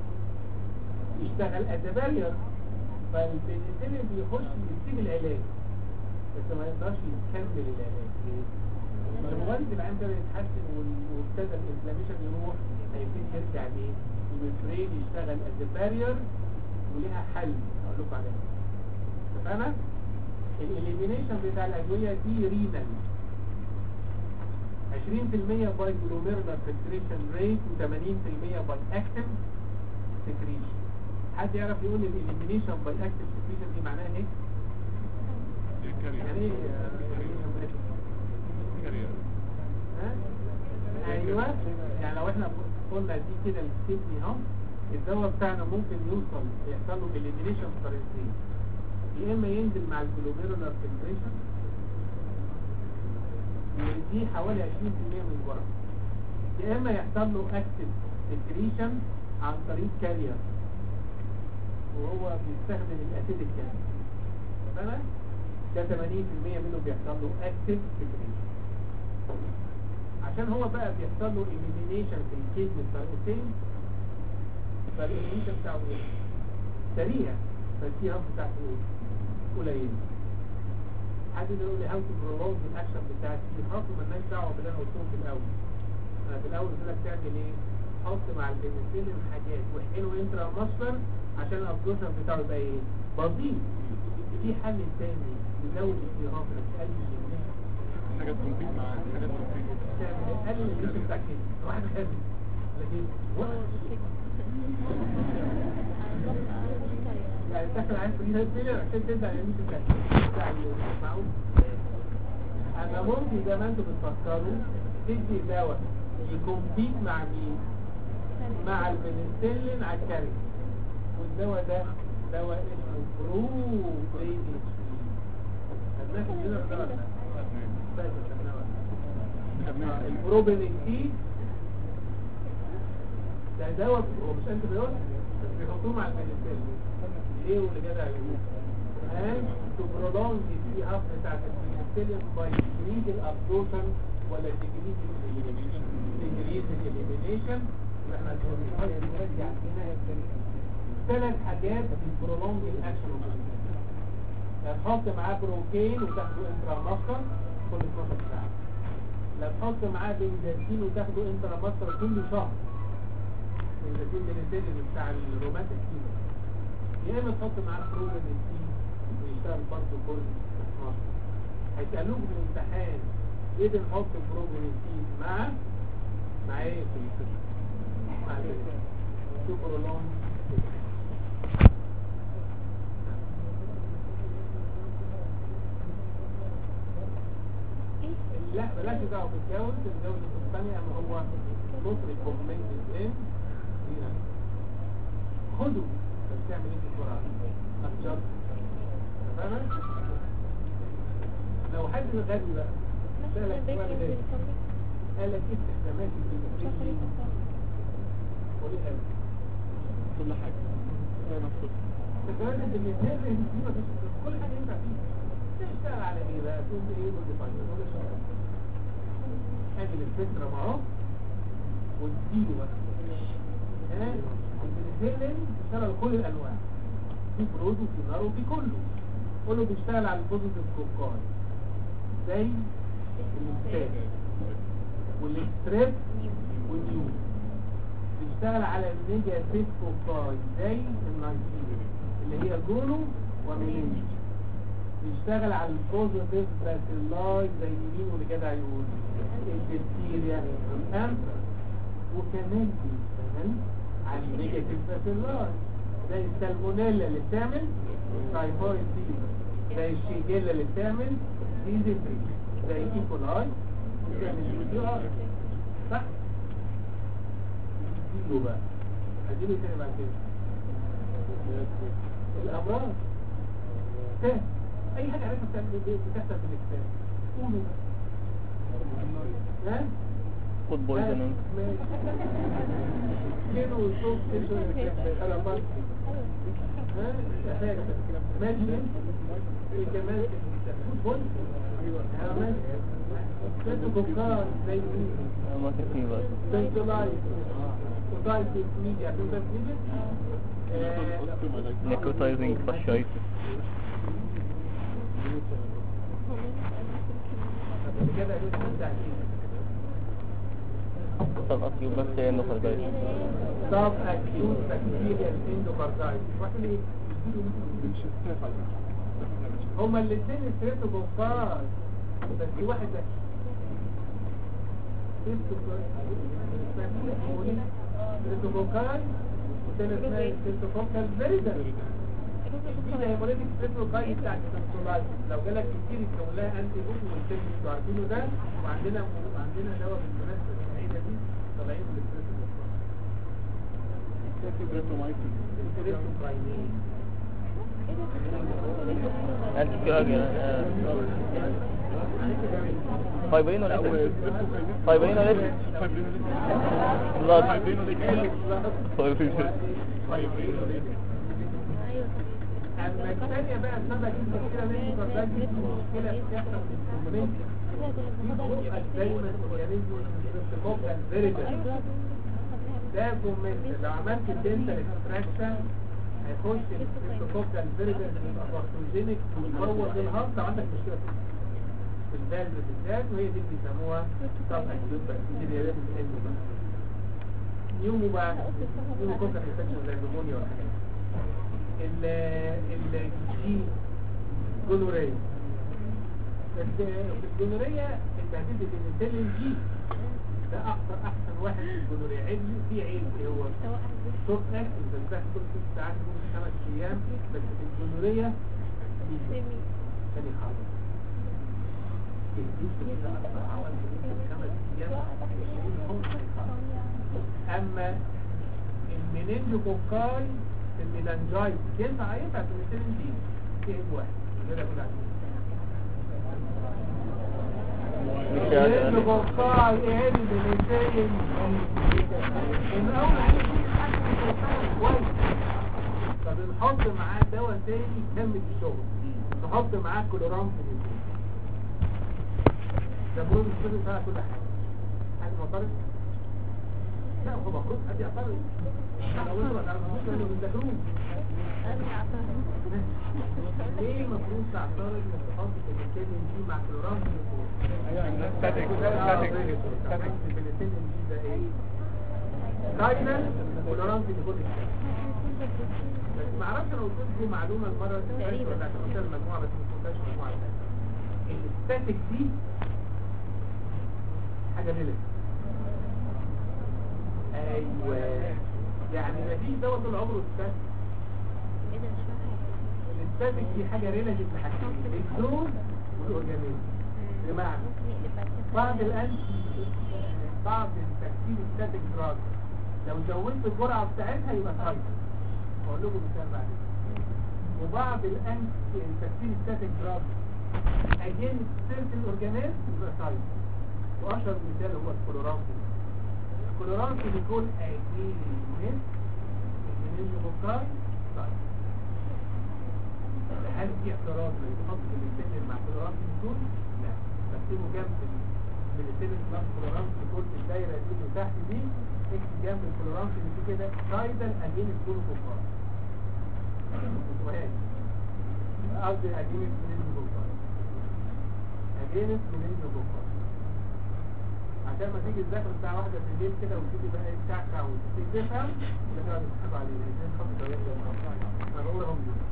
يشتغل از بارير فالبنسلين بيخش يسيب العلاج بس ما يقدرش يكمل العلاج ليه؟ المواد العام ده يتحسن وال- وابتدى الانفلاميشن يروح هيبتدي يرجع ليه؟ البرين يشتغل از بارير وليها حل اقول لكم عليها اتفقنا؟ الاليمينيشن بتاع الادويه دي رينال 20% باي جلوميرولار فلتريشن ريت و80% باي اكتف سكريشن حد يعرف يقول الاليمينيشن باي اكتف سكريشن دي معناها ايه؟ يعني ايه elimination by active؟ ها؟ ايوه يعني لو احنا قلنا دي كده الكدني اهو الدواء بتاعنا ممكن يوصل يحصل له اليمينيشن بطريقتين يا اما ينزل مع الجلوبيرولار فلتريشن ودي حوالي 20% من الجرعه يا اما يحصل له اكتف سكريشن عن طريق كارير وهو بيستخدم الاسيدك كارير تمام ده 80% منه بيحصل له اكتف سكريشن عشان هو بقى بيحصل له elimination في الكيدني بطريقتين فالإليميشن بتاعه ايه؟ سريع بس هي هاف بتاعته ايه؟ قليل حد يقول لي هاو تو برولونج الاكشن بتاع السي هاف ومالناش دعوه باللي انا قلتهم في الاول انا في الاول قلت لك تعمل ايه؟ حط مع البنسلين حاجات واحقنه انترا ماستر عشان الابزورشن بتاعه يبقى ايه؟ بسيط في حل تاني يزود السي هاف بس قلل الإليميشن. حاجات تنفيذ مع حاجات تنفيذ تعمل قلل الإليميشن بتاع كده واحد خامس لكن وقت يعني تاخد عين فريد هيد عشان تبدا اليمين بتاع معقول انا ممكن زي ما انتم بتفكروا تدي دواء يكمبيت مع مين مع البنسلين على الكاري والدواء ده دواء اسمه برو بيبي خدناه في اليونر ده ولا لا؟ فاكر خدناه ولا لا؟ آه، البروبينكتين ده دواء هو مش انت بيقول بس بيحطوه مع البنسلين ليه واللي جدع يقول and to prolong the free half بتاعت البنسلين by decrease الابسوربشن ولا decrease الelimination decrease الelimination يبقى احنا نرجع هنا ثلاث حاجات بتبرولونج الاكشن لا تحط معاه بروكين وتاخده انترا ماستر كل 12 ساعه لا تحط معاه بنزين وتاخده انترا ماستر كل شهر بنزين بنزين بتاع الروماتيك فيبر يا اما تحط معاه بروبنسين ويشتغل برضه كل 12 هيسالوك في الامتحان ليه بنحط بروبنسين مع مع ايه مع ايه سوبرولون لا بلاش دعوه بالجوز الجوز الثاني اما هو نطري كومنت الزين خدوا بس تعمل ايه في الجرعه اتجر تمام لو حد غبي بقى سألك سؤال ده قال لك ايه استخدامات البنسلين وليه قال كل حاجة هي نفس استخدامات البنسلين دي مفيش كل حاجه ينفع فيها تشتغل على ايه بقى تقول لي ايه موديفاير ولا شغال ادي الفكره معاه واديله بقى ها البنسلين بيشتغل كل الانواع في برود وفي نار وفي كله كله بيشتغل على البوزيتيف كوكاي زي الاستاذ والاستريب والنيو بيشتغل على النيجاتيف كوكاي زي النايتين اللي هي جونو وميلينج بيشتغل على البوزيتيف باسيلاي زي مين واللي جدع يقول البكتيريا والانثر وكمان بيشتغل على النيجاتيف باسيلاي زي السالمونيلا اللي بتعمل تايفويد فيبر زي الشيجيلا اللي بتعمل ديزنتري زي ايكولاي بتعمل دي ار صح؟ اديله بقى اديله تاني بعد كده الامراض سهل اي حاجه عرفتها بتعمل بتحصل بالاكتاب قولوا ها food poisoning كانوا صوت انا بس ها ماشي في كمان فوتبول ايوه ماشي كنتوا كفار زي مين ما في فيبر سنتولايز سوسايتي ميديا سوسايتي ميديا necrotizing fasciitis كده بتاع طب أصيب بس endocarditis طب اكيوت بكتيريا اندوكاردايتس واحد ايه هما الاثنين ستريبتوكوكاي بس في واحد بس ستريبتوكوكاي والتانية اسمها ستريبتوكوكال فيريدال دي هيموليتيك ستريبتوكايد بتاعت الستريبتوكايد لو جالك كتير يكون لها انتي بوك والتاني انتوا عارفينه ده وعندنا وعندنا دواء بالمناسبة العيدة دي طالعين من الستريبتوكايد ستريبتوكايد انت كده فايبرين ولا ايه فايبرين ولا ايه بلاد فايبرين ايوه اما الثانية بقى السبب دي مشكلة مني فردان دي مشكلة بتحصل في الكوميونيتي يبقى دايما اورجانيزم ستريبتوكوكال فيريدال ده كومنت لو عملت الدنتال اكستراكشن هيخش الستريبتوكوكال فيريدال يبقى باثوجينيك ويبوظ الهارت عندك مشكلة في الفالف بالذات وهي دي اللي بيسموها سب اكيوت بكتيريا لازم تقل بقى نيومو بقى نيومو كوكال انفكشن زي النمونيا والحاجات ال ال الجي جونوريا بس في الجونوريا انت هتدي الانسان الجي ده اكتر احسن واحد في الجونوريا عيب في عيب ايه هو شورت اكتنج ده بتاخد كل ست ساعات كل خمس ايام بس في الجونوريا كان يخلص الجيش كده اكتر عمل في خمس ايام هو هيخلص. اما المننجوكوكاي الميلانجايت ينفع ينفع في الميثيلين دي في عيب واحد كده كده مش عارف. المننجوكوكاي ايه الميثيلين ان اول حاجه كويس طب نحط معاه دواء تاني يكمل الشغل نحط معاه كلورام في الجسم ده بقول مش لازم يفعل كل حاجه حاجه معترض لا هو المفروض حد يعترض انا قلت ما تعرفوش لانه بتذاكروه ليه المفروض تعترض انك تحط البنسلين دي مع كلورام في الجسم ستاتيك ستاتيك البنسلين دي ده ايه كاينال كلورام في كل الشيء بس ما اعرفش انا قلت لكم معلومه المره اللي فاتت ولا عشان قلت المجموعه بس ما قلتهاش المجموعه اللي فاتت الستاتيك دي حاجه ريليف ايوه يعني مفيش دواء طول عمره ستاتيك الستاتيك دي حاجه ريليف لحاجتين الدوز والاورجانيزم بمعنى بعض الانتي بعض التكتيل الستاتيك دراج لو زودت الجرعه بتاعتها يبقى سايكل اقول لكم مثال بعدين وبعض الانتي التكتيل الستاتيك دراج اجين سيرت الاورجانيزم يبقى سايكل واشهر مثال هو الكلورانفين الكلورانفين يكون اجين المنينجوكوكاي سايكل هل في اعتراض لو تحط البنسلين مع كلورانفين يكون لا تكتبه جنب البنسلين مع كلورانفين يكون في الدايره دي اللي تحت دي اكتب جنب الكلورانفين دي كده سايدل اجين الكلوكوكاي قصدي اجين المنينجوكوكاي اجين المنينجوكوكاي عشان ما تيجي تذاكر الساعة واحدة بالليل كده وتيجي بقى ايه تشعشع وتبتدي تفهم ده تقعد تحسب عليه الاثنين خط طريقة انا بقول لهم دول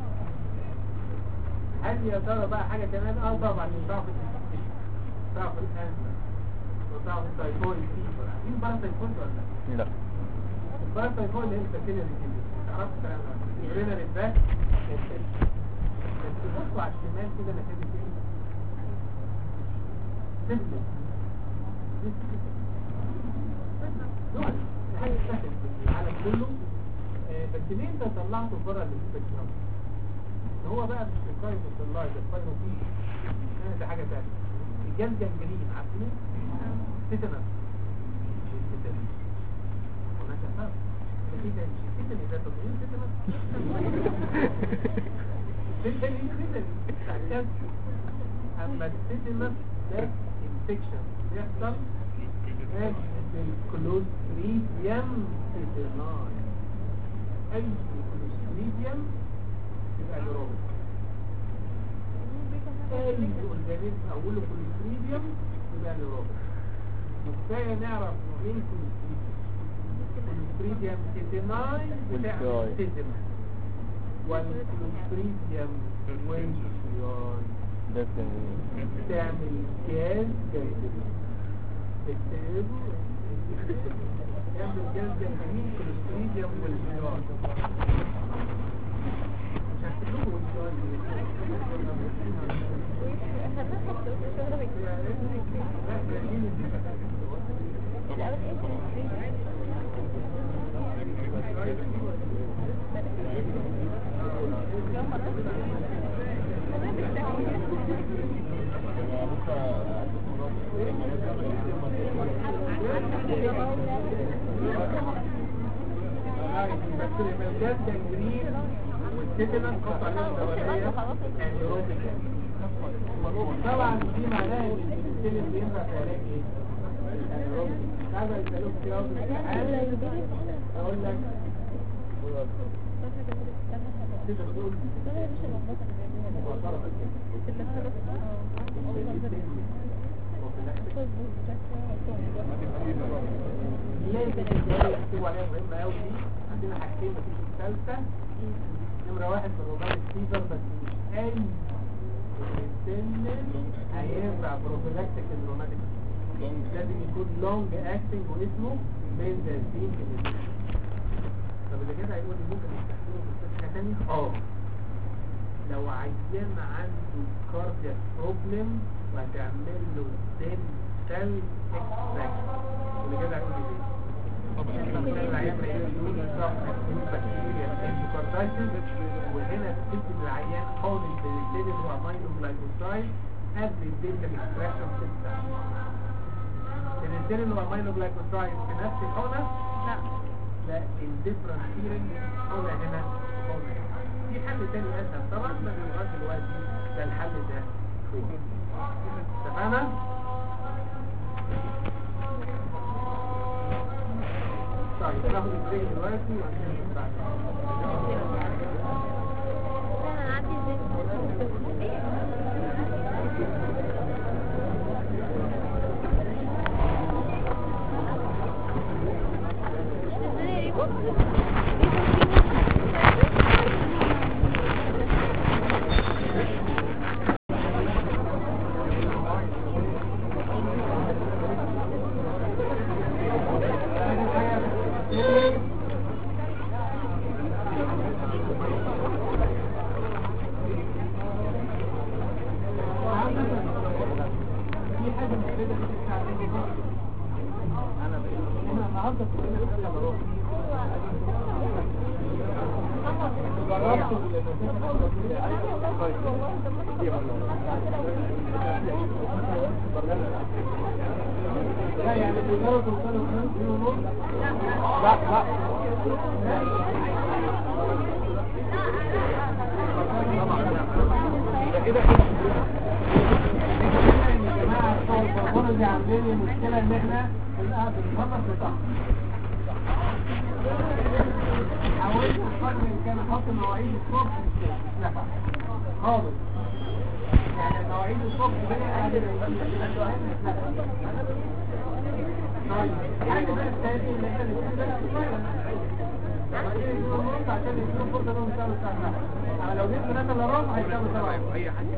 هل يا ترى بقى حاجة كمان اه طبعا تعرف تعرف الانسر وتعرف التايفويد فيبر عارفين بقى التايفويد ولا لا؟ لا بقى التايفويد اللي هي البكتيريا اللي كده تعرفوا الكلام ده الرينا الباك بس بصوا على الشمال كده انا كاتب ايه؟ سيبلس نوع حاجة سهل في العالم كله آه، بس ليه انت طلعته بره السبيكترم هو بقى مش الكايت الطلاي ده الكايت فيه ده حاجة تانية الجام جنجرين عارفين تيتانس تيتانس هناك فرق تيتانس تيتانس ده تطوير تيتانس تيتانس تيتانس اما التيتانس ده انفكشن بيحصل الكلوستريديم تيتاناي اي كلوستريديم يبقى نيروبيك اي اورجانيزم اوله كوليستريديوم يبقى نيروبيك وكفايه نعرف نوعين كوليستريديوم كوليستريديوم تيتاناي بتاع والكاي. تيتاناي والكوليستريديوم وينشياي ده كان تعمل جاز جاز اكتبوا جنب الجلد الجميل كوليستريديوم والجيار مش هكتب لكم الجيار بس الملجات جنجرين والتتنس قطع الدولية انيروبيك طبعا دي معناها ان البنسلين بينفع في علاج ايه؟ الانيروبيك هذا يسألوك في يوم الامتحان اقول لك تقدر تقول مباشرة لازم الجواب يكتبوا عليها مهمة قوي دي عندنا حاجتين مفيش الثالثة نمرة واحد في الرومانيك فيفر بس مش أي سن هينفع بروفيلاكتيك الرومانيك لازم يكون لونج اكتنج واسمه بنزازين طب اللي كده هيقول لي ممكن نستخدمه في حاجة تانية؟ اه لو عيان عنده كاردياك بروبلم وهتعمل له سيل سيل اكستراكشن واللي كده هيقول لي ليه؟ العيان ما يقول صح بكتيريا اندوكاردايتس وهنا بتدي للعيان حول البنسلين هو امينو جلايكوسايد قبل الدلتا اكستراكشن ست ساعات البنسلين هو امينو جلايكوسايد في نفس الحقنه لا الديفرنت فيلينج حقنه هنا وحقنه هنا في حل تاني اسهل طبعا بس لغايه دلوقتي ده الحل ده اتفقنا؟ طيب ناخد البريك دلوقتي وهنكمل بعدين في حاجة مفيدة في الساعة دي أنا أنا النهاردة كلنا بنسأل أروح جربت لا يعني تقدروا توصلوا كمان في ونص لا لا ده كده كده يا جماعه بتوع البرمجه عاملين لي مشكله ان احنا بنقعد بنخلص بتاع حاولت بقدر الامكان احط مواعيد الصبح مش نافع خالص يعني مواعيد الصبح دي قاعد طيب يعني بقى التاني اللي احنا بنقول ده عشان يديهم فرصه انهم يشتغلوا الساعه 9 لو جبت 3 الا ربع هيشتغلوا 7 اي حاجه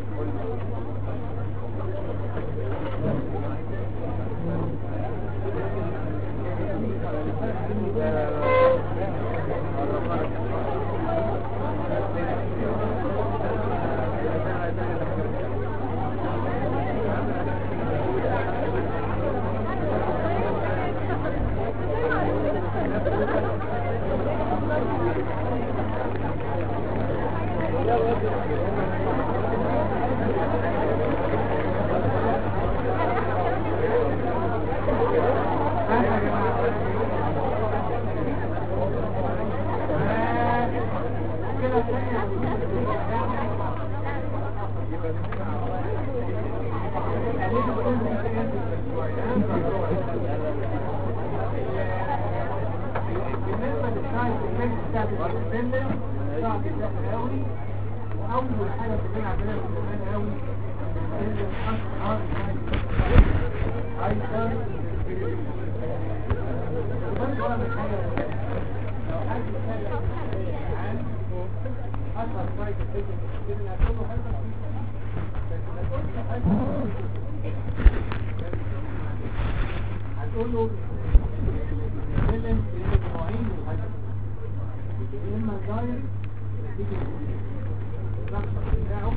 بالنسبة للسايد الفيلم بتاعت الفيلم صعب جدا قوي واول حاجة بنعمل عندنا في زمان قوي الفيلم اشهر ايضا وبرضه اعمل حاجة لو حد يتكلم عن اشهر سايد الفيلم الفيلم هتقول له حاجة بس ما تقولش حاجة تقول له البنسلين في نوعين من الهايبرتنشن يا اما دايركت نتيجه الرقم بتاعه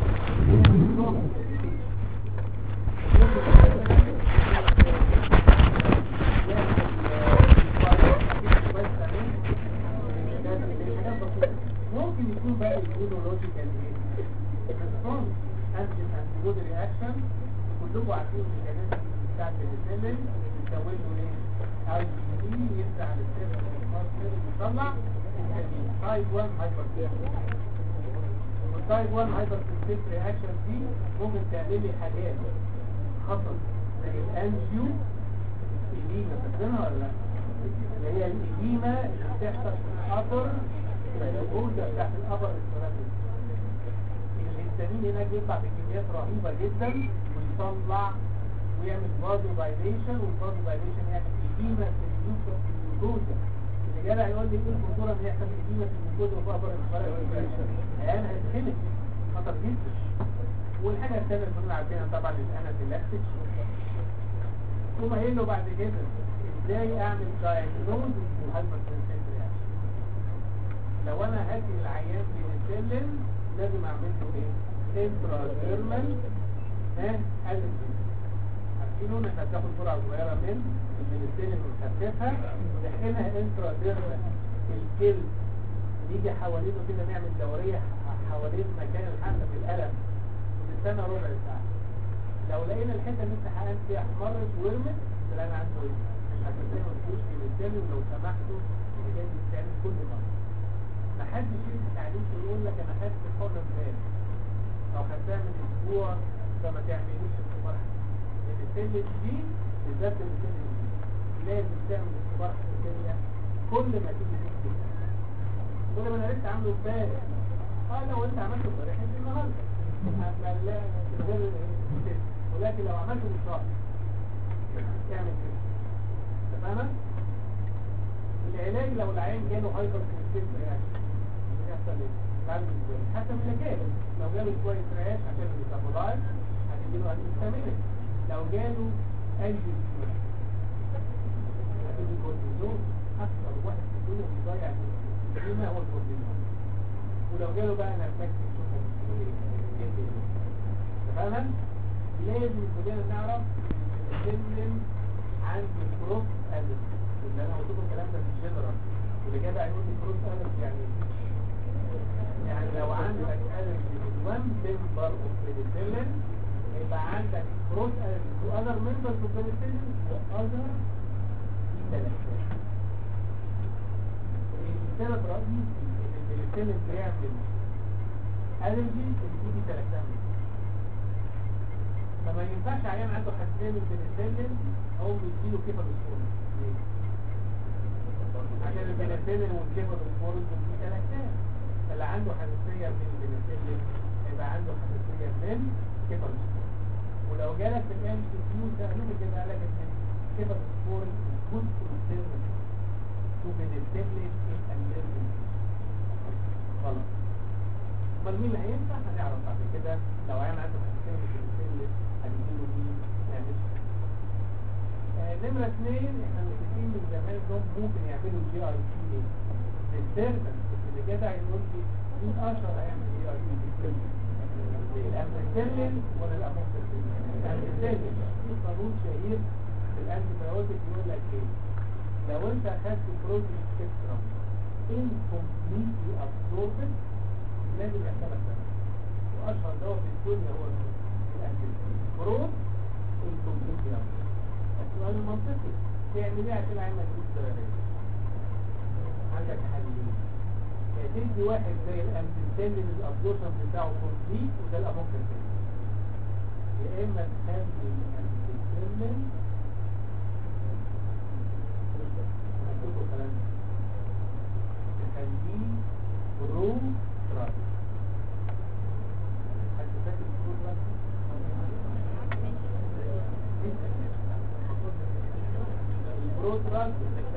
ممكن يكون بقى البيولوجيكال ايه ريسبونس انتي انتي رياكشن كلكم عارفين الميكانيزم بتاع البنسلين بتكون له ايه اي بي دي يفتح على السيرفر يطلع تايب 1 هايبر والتايب 1 هايبر رياكشن دي ممكن تعمل لي حاجات خطر زي الانجيو إديمة فاكرينها ولا لا؟ اللي هي الإديمة اللي بتحصل في الأبر الجوزة بتاعت الأبر الثلاثي الهستامين هناك بيطلع بكميات رهيبة جدا ويطلع ويعمل فازو دايليشن والفازو دايليشن يعمل إديمة في الجوزة اللي جاي هيقول لي ايه الخطورة ان يحصل إديمة في الجوزة وفي أبر الثلاثي الآن هيتخلق خطر جدا والحاجة الثانية اللي كنا عارفينها طبعا الانافيلاكتيك ثم قايل له بعد كده ازاي اعمل دايجنوز للهايبرتنسيف رياكشن لو انا هاجي العيان بنسلم لازم اعمل له ايه انتراديرمال ها الرجي عارفين ان احنا بناخد جرعه صغيره من البنسلين ونخففها ونحقنها انتراديرمال الجلد يجي حوالينه كده نعمل دوريه حوالين مكان الحقن في الالم ونستنى ربع ساعه لو لقينا الحته اللي انت حقنت فيها احمرت ورمت يبقى انا عنده ايه عشان زي ما تقولش بالتالي ولو سمحتوا اللي جاي بتتعمل كل مره ما حدش يضحك عليك ويقول لك انا خدت حقنه امبارح او خدتها من اسبوع فما تعمليش اختبار لان السلم دي بالذات السلم دي لازم تعمل اختبار حساسيه كل ما تيجي تكتب كل ما انا لسه عامله امبارح اه لو انت عملته امبارح انت النهارده أما لا غير ولكن لو عملته من شهر اعمل كده تمام العلاج لو العيان جاله هايبر سنسيتيف رياكشن يحصل ايه تعالج ازاي حسب اللي جاله لو جاله شويه رياش عشان الميتابولايت هتديله انتستامين لو جاله انجي هتدي كورتيزون اكثر واحد في الدنيا بيضيع الدنيا هو الكورتيزون ولو جاله بقى نرفكتيف تماما لازم كلنا نعرف نسلم عند الكروس ألف اللي انا قلت لكم الكلام ده في الجنرال واللي جاب هيقول لي كروس ألف يعني ايه؟ يعني لو عندك ألف وان ممبر اوف بنسلين يبقى عندك كروس ألف تو اذر ممبرز اوف بنسلين واذر في ثلاثة السبب الرئيسي ان البنسلين بيعمل ألرجي بتيجي ثلاثة فما ينفعش عيان عنده حساسية من البنسلين او بيديله كيفر الصور ليه؟ عشان البنسلين والكيفر الصور دول في ثلاثة اللي عنده حساسية من البنسلين يبقى عنده حساسية من كيفر الصور ولو جالك في الام سي كيو سألوك كده قال لك ان كيفر الصور جزء من تو بنسلين الالرجي غلط امال مين اللي هينفع هنعرف بعد كده لو عيان عنده حساسيه من البنسلين هنديله مين نعمل آه نمرة اثنين احنا متفقين من زمان انهم ممكن يعملوا جي اي تي ايه ديستربنس اللي كده هيقول لي مين اشهر هيعمل جي اي تي الامبرسلين ولا الاموكسيسين الامبرسلين في قانون شهير في الانتيبيوتيك يقول لك ايه لو انت اخدت بروتين سبيكترم incompletely absorbed لازم يحتمل ده واشهر دواء في الدنيا هو الانتيبيوتيك بروت incompletely absorbed السؤال المنطقي تعمل ايه عشان عينك تجيب ضررية عندك حلين يا تدي واحد زي الامبرسلين الابزورشن بتاعه كومبليت وده الاموكسيسين يا اما تخلي الامبرسلين هنشوفوا الكلام ده تخليه برو تراك حد فاكر برو تراك البرو تراك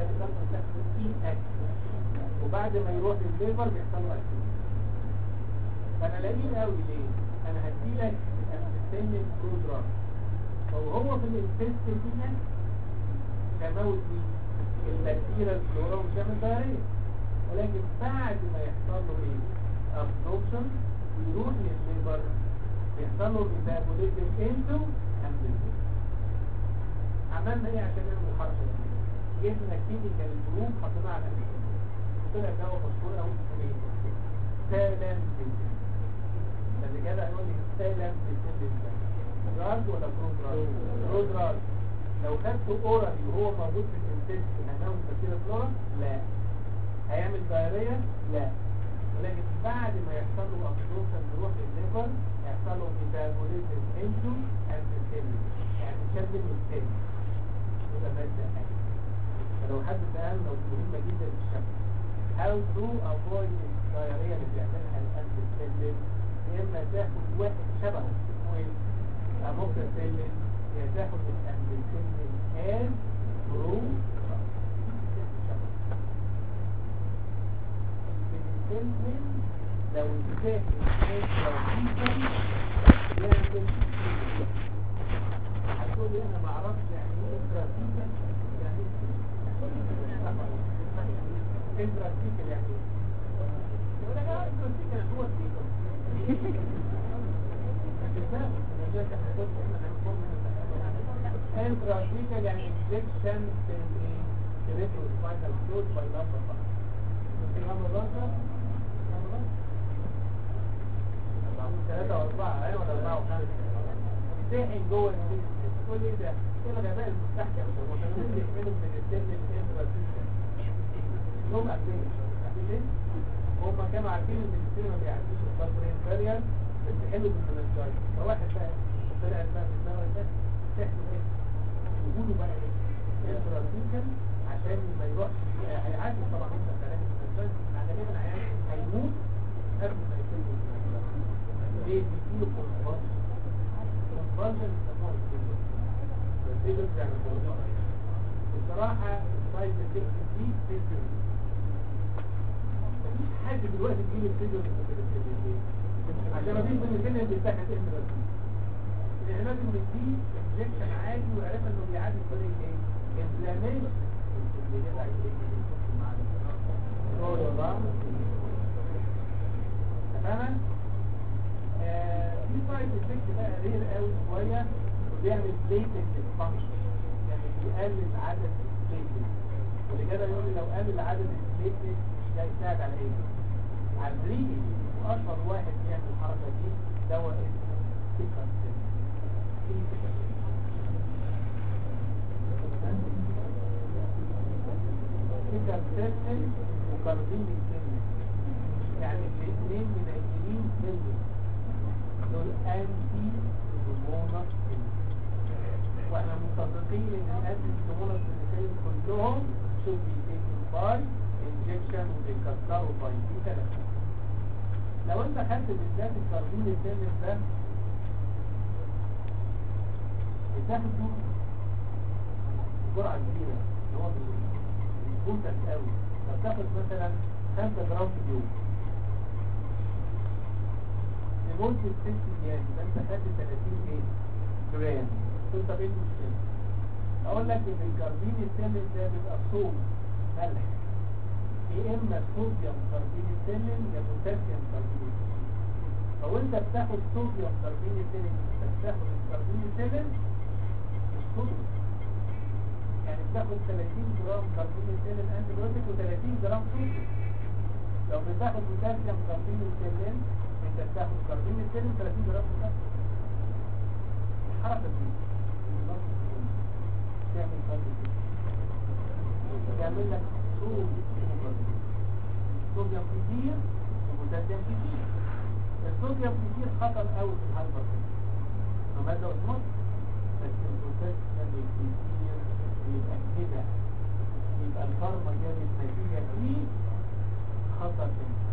وبعد ما يروح للليفر بيحصل له اكتيفيشن فانا لقيت قوي ليه انا هديلك الامبرسلين برو تراك فهو في الانتستين هنا هيموت مين؟ البكتيريا الفلورا ومش هيعمل دايريه ولكن بعد ما يحصل له ايه؟ ابسوربشن يروح للليفر يحصل له ميتابوليزم انتو امبليزم عملنا ايه عشان نعمل الحركه دي؟ جبنا كيميكال جروب حطيناه على الامبليزم طلع دواء مشهور قوي اسمه ايه؟ سالام بنتين اللي كده هيقول لي سالام بنتين دراج ولا برودراج؟ برودراج لو خدته اورالي وهو موجود في الانتست هنعمل تفسير فلورا؟ لا هيعمل دايريا؟ لا ولكن بعد ما يحصل له ابسوربشن يروح للليفر يحصل له ميتابوليزم انتو امبليزم يعني شد من التاني يبقى مادة حاجة فلو حد سأل لو مهمة جدا في الشمس how to avoid الدايريا اللي بيعملها الامبليزم يا اما تاخد واحد شبهه اسمه ايه؟ اموكسيسيلين يا تاخد الامبليزم as برو البنسلين لو انتفاق الانترافيكال يعمل هتقول لي انا ما اعرفش يعني ايه انترافيكال يعني ايه انترافيكال يعني ايه يقول لك اه انترافيكال هو الفيكال انترافيكال يعني انجكشن في الايه؟ الريتروسباينال فلويد باي لامبر ثلاثة وأربعة أيوة ولا أربعة وخمسة يتحن جوه السيستم تقول لي ده إيه الغباء المستحكم ده متمرين يحملوا من السيستم الانترا سيستم هم عارفين عارفين ليه؟ هم كانوا عارفين إن السيستم ما بيعديش البلبرين بارير بس حلو بالمنجاي فواحد بقى طلعت بقى في الدورة ده تحمل إيه؟ يقولوا بقى إيه؟ انترا سيستم عشان ما يروحش هيعدي طبعا انت كلام الانسان غالبا هيموت قبل ما يتم ليه بيجيله كونفرجن كونفرجن بيسموها السيجن السيجن يعني كونفرجن بصراحة السايد افكت دي سيجن مفيش حد دلوقتي بيجيله السيجن عشان ما فيش بنسلين اللي بيتاخد انت احنا لازم نديه انجكشن عادي وعرفنا انه بيعدي طريق ايه؟ انفلاميشن تماما في سايد افكت بقى رير قوي شويه وبيعمل بليتنج فانكشن يعني بيقلل عدد البليتنج واللي كده يقول لي لو قلل عدد البليتنج مش هيساعد على ايه؟ على البريدنج واشهر واحد بيعمل الحركه دي دواء اسمه سيكانسين كارتين وكاربين السن يعني الاثنين منيلين سن دول انتي هرمونات واحنا متفقين ان الانتي هرمونات السن كلهم should be taken by injection وبيكسروا باي دي ثلاثة لو انت خدت بالذات الكاربين السن ده بتاخده جرعة كبيرة اللي هو بوتك قوي فتاخد مثلا 5 جرام في اليوم لمدة 6 ايام يبقى انت خدت 30 ايه جرام كنت ايه المشكلة اقول لك ان الكربين السلم ده بيبقى صوم ملح يا اما صوديوم كربين السلم يا بوتاسيوم كربين السلم لو انت بتاخد صوديوم كربين السلم انت بتاخد الكربين السلم مش صوديوم يعني بتاخد 30 جرام كربون السلم انتيبيوتيك و30 جرام صوديوم لو بتاخد بوتاسيوم كربون السلم انت بتاخد كربون السلم 30 جرام بوتاسيوم الحركه دي تعمل كربون تعمل لك صوديوم صوديوم كتير وبوتاسيوم كتير الصوديوم كتير خطر قوي في الهايبر ماده اوزموتيك بس البوتاسيوم كتير يبقى كده يبقى الفارما جابت نتيجة فيه خطر منه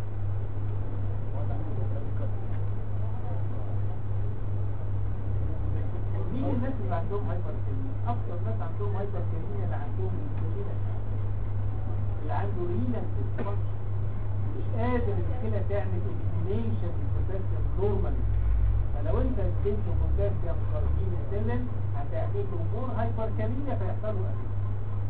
مين الناس اللي عندهم هايبر كيميا اكتر ناس عندهم هايبر كيميا اللي عندهم الكلى اللي عنده رينال ديسفانكشن مش قادر الكلى تعمل الكليشن للبوتاسيوم نورمالي فلو انت اديته بوتاسيوم كاربين سيلن هتعمل له مور هايبر كاليميا فيحصل له ألم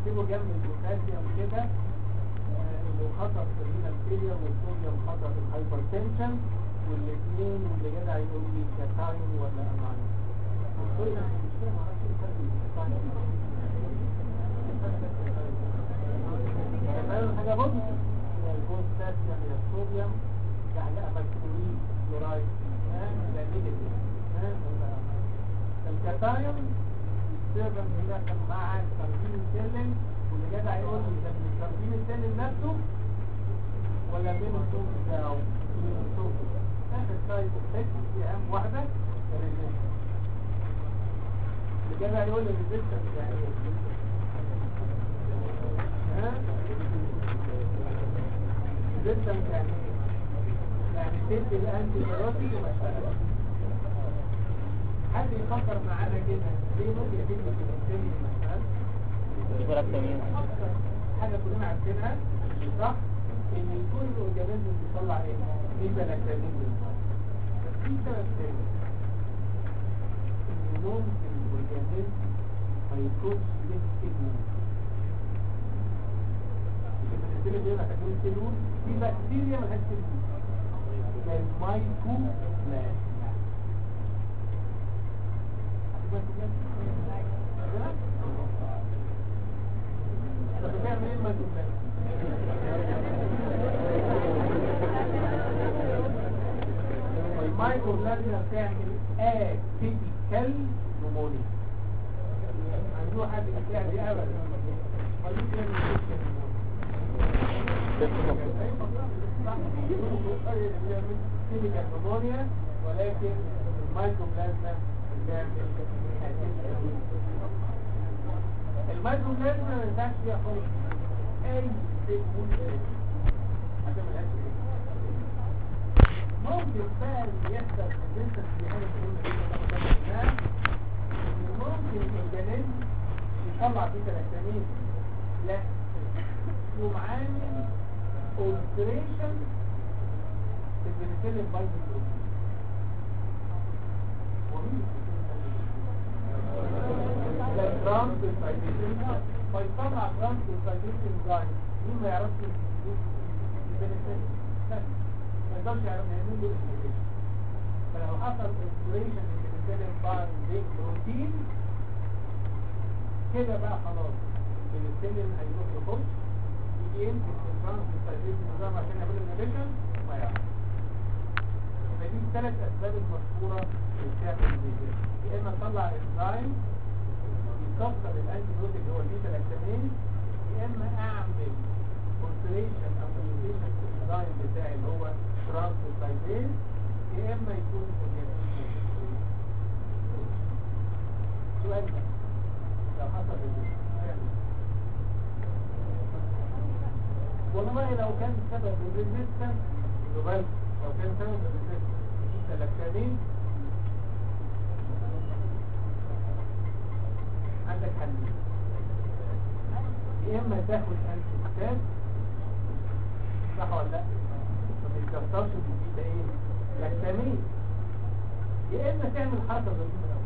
اكتبوا جنب البوتاسيوم كده آه، انه خطر في الرينال فيلير والصوديوم خطر في الهايبرتنشن والاثنين واللي جدع يقول لي كاتاين ولا اماين الصوديوم مش فاهم معرفش ايه الفرق بين الكاتاين والأماين. حاجه بوزيتيف هي البوتاسيوم هي الصوديوم ده حاجه مكتوبين كلورايد ها ده نيجاتيف ها ولا الكاتايون يستخدم هنا مع التنظيم السلم واللي جدع يقول لي ده من التنظيم السلم نفسه ولا بين الصوت بتاعه من الصوت اخر سايد افكت دي اهم واحده الريزيستنس اللي جدع يقول لي الريزيستنس يعني ايه ها الريزيستنس يعني ايه يعني تدي الانتي بيوتيك وما اشتغلش حد يفكر معانا كده ليه ممكن يتم الكلمتين مثلا هايبراكتامين اكتر حاجه كلنا عارفينها صح ان يكون الاورجانيزم بيطلع ايه نسبه لاكتامين بالميه بس في سبب تاني ان ممكن الاورجانيزم ما يكونش له سلول البكتيريا دي لما تكون سلول في بكتيريا ملهاش سلول زي المايكو بلازما طب بتعمل ايه المايكرو المايكرو بلازما بتعمل اتيبيكال نمونيا ممنوع حد يساعد دي ابدا مالوش يعمل كيميكال نمونيا ولكن المايكرو بلازما بتعمل المايكرو بلازما ما ينفعش فيها خالص اي شيء ممكن عشان ملهاش ايه ممكن بقى اللي يحصل في الجنسة في حاجة مهمة جدا لما كان إن ممكن الأورجانيزم يطلع بيتا لاكتامين لا يقوم عامل alteration في البنسلين بايندينج بروتين ومين ده ترامب الفايبريشن فيطلع ترامب الفايبريشن جاي مين ما يعرفش البنسلين بس ما يقدرش يعرف يعمل له انفليشن فلو حصل انفليشن البنسلين بايندينج بروتين كده بقى خلاص البنسلين هيروح يخش يجي يمسك في الترانس الفايبريشن نظام عشان يعمل انفليشن ما يعرفش فدي الثلاث اسباب المشهوره اللي بتعمل الفيجن يا اما تطلع انزيم يكسر الانتيبيوتيك اللي هو البيتا لاكتامين يا اما اعمل كونسليشن او كونسليشن في الانزيم بتاعي اللي هو ترانسفايبين يا اما يكون سؤال بقى لو حصل الفيجن هيعمل إيه؟ والله لو كان سبب الريزيستنس يبقى لو كان سبب الريزيستنس لاكتامين عندك حلين يا اما تاخد انتي صح ولا لا ما بيتكسرش الجديد ده ايه لاكتامين يا اما تعمل حركه ظريفه الاول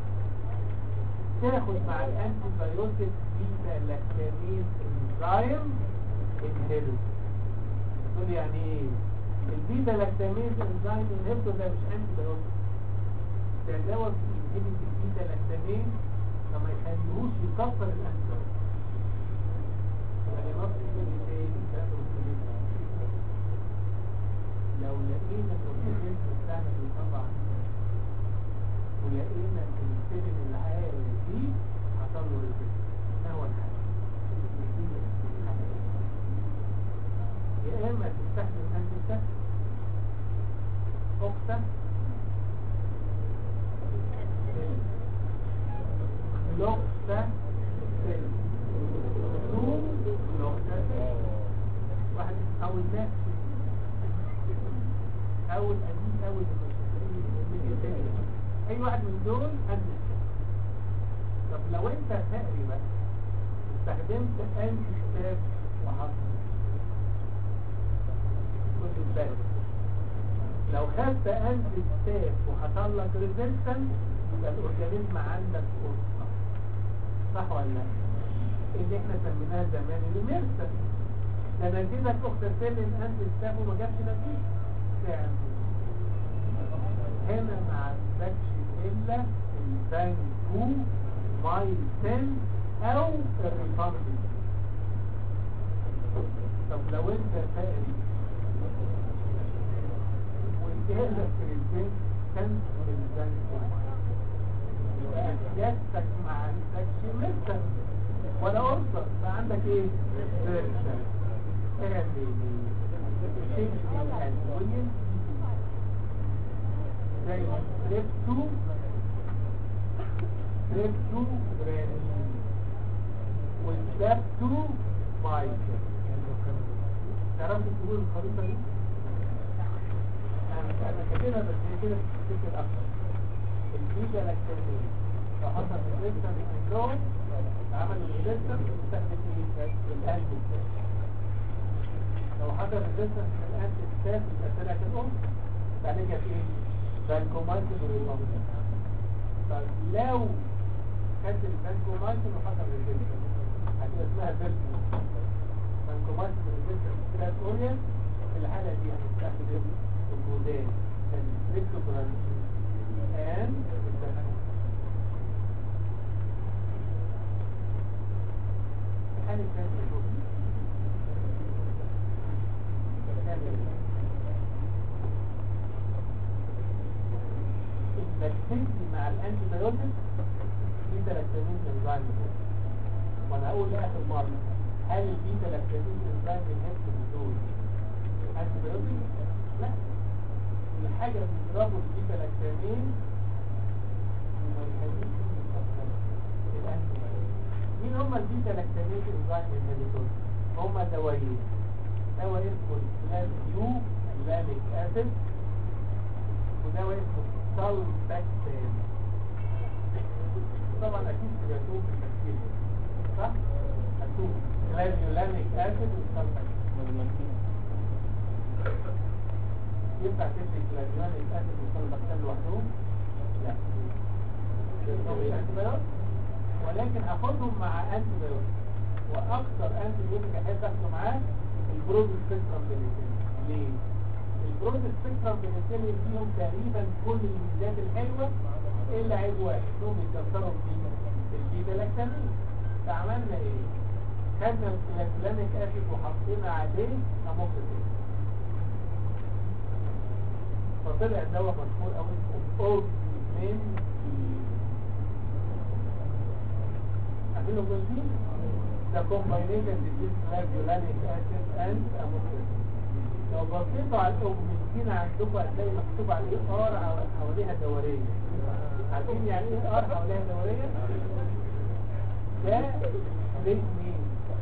تاخد مع الانتي بايوتيك بيتا لاكتامين انزيم انهيلو تقول لي يعني ايه البيتا لاكتامين انزيم انهيلو ده مش انتي بايوتيك ده دواء بينهبت البيتا لاكتامين فما يخليهوش يكسر الانزيم يعني نص كده ايه الكلام ده مستمر. لو لقينا ان الاورجانيزم بتاعنا بيطلع ولقينا ان السيجن العالي دي حصل له ريزيست ما هو الحل؟ يا اما تستخدم انتي اوكسا لوكسا سيل زوم لوكسا سيل واحد او النفس او القديم او المشاهير اي واحد من دول انت طب لو انت فقري بقى استخدمت انتي ستاف وحصل خد بالك لو خدت انتي ستاف وحصل لك ريزيستنس يبقى الاورجانيزم عندك فرصه صح ولا لا اللي احنا سميناها زمان الميرسا ده انا اديتك اوكساسيلين انت ستاف وما جابش نتيجه تعمل هنا ما عندكش الا البانكو مايسن او الريفامبل طب لو انت فاهم وانتهى في البنك كان البانكو يبقى سيادتك ما عندكش مثل ولا أرصر فعندك ايه؟ فرشة فاميلي شكل الأدوية زي ستريبتو ستريبتو برانين والدابتو مايكل تعرفوا تقول الخريطة دي؟ أنا أنا كاتبها بس هي كده بتفتكر أكتر الفيجا لاكتامين لو حصل ريزيستنس كنترول عمل ريزيستنس بتستخدم ايه؟ الانتي ستات لو حصل ريزيستنس من الانتي ستات يبقى طلعت الام تعالجها في ايه؟ فالكومايتين والريمومين طيب لو خدت الفالكومايتين وحصل ريزيستنس هتبقى اسمها فيرتو فالكومايتين ريزيستنس ستات اورينت في الحالة دي هنستخدم الموديل الريكوبرانسين and الحالة الثانية انك تمشي مع الانتي بايوتيك بيتا لاكتامين انزايم وانا هقول لاخر مرة هل البيتا لاكتامين انزايم انهبيتور دول انتي بايوتيك؟ لا الحاجة اللي بيضربوا البيتا لاكتامين مين هم البيتا لاكتامين انزايم انهبيتور؟ هم دوايين دواء اسمه الكلاب يو لاميك اسيد ودواء اسمه سالباكتام طبعا اكيد سمعتوه في التفكير صح؟ هتشوف كلابيولاميك اسيد والسالباكتام ينفع تدي كلابيولاميك اسيد والسالباكتام لوحدهم؟ لا ولكن هاخدهم مع انتي بايوتيك واكثر انتي بايوتيك احب اخده معاه البرود سبيكترم بنسلين ليه؟ البرود سبيكترم بنسلين فيهم تقريبا كل الميزات الحلوه الا عيب واحد انهم يتكسروا في البيتا لاكتامين فعملنا ايه؟ خدنا الكلاميك اسيد وحطينا عليه اموكسيسين فطلع دواء مشهور قوي اسمه اوبزيمين عارفين الاوبزيمين؟ ده combination between clavulanic acid and amoxicillin لو بصيتوا على الاوجمنتين عندكم هتلاقي مكتوب عليه ار حواليها دوريه عارفين يعني ايه ار حواليها دوريه ده ليه مين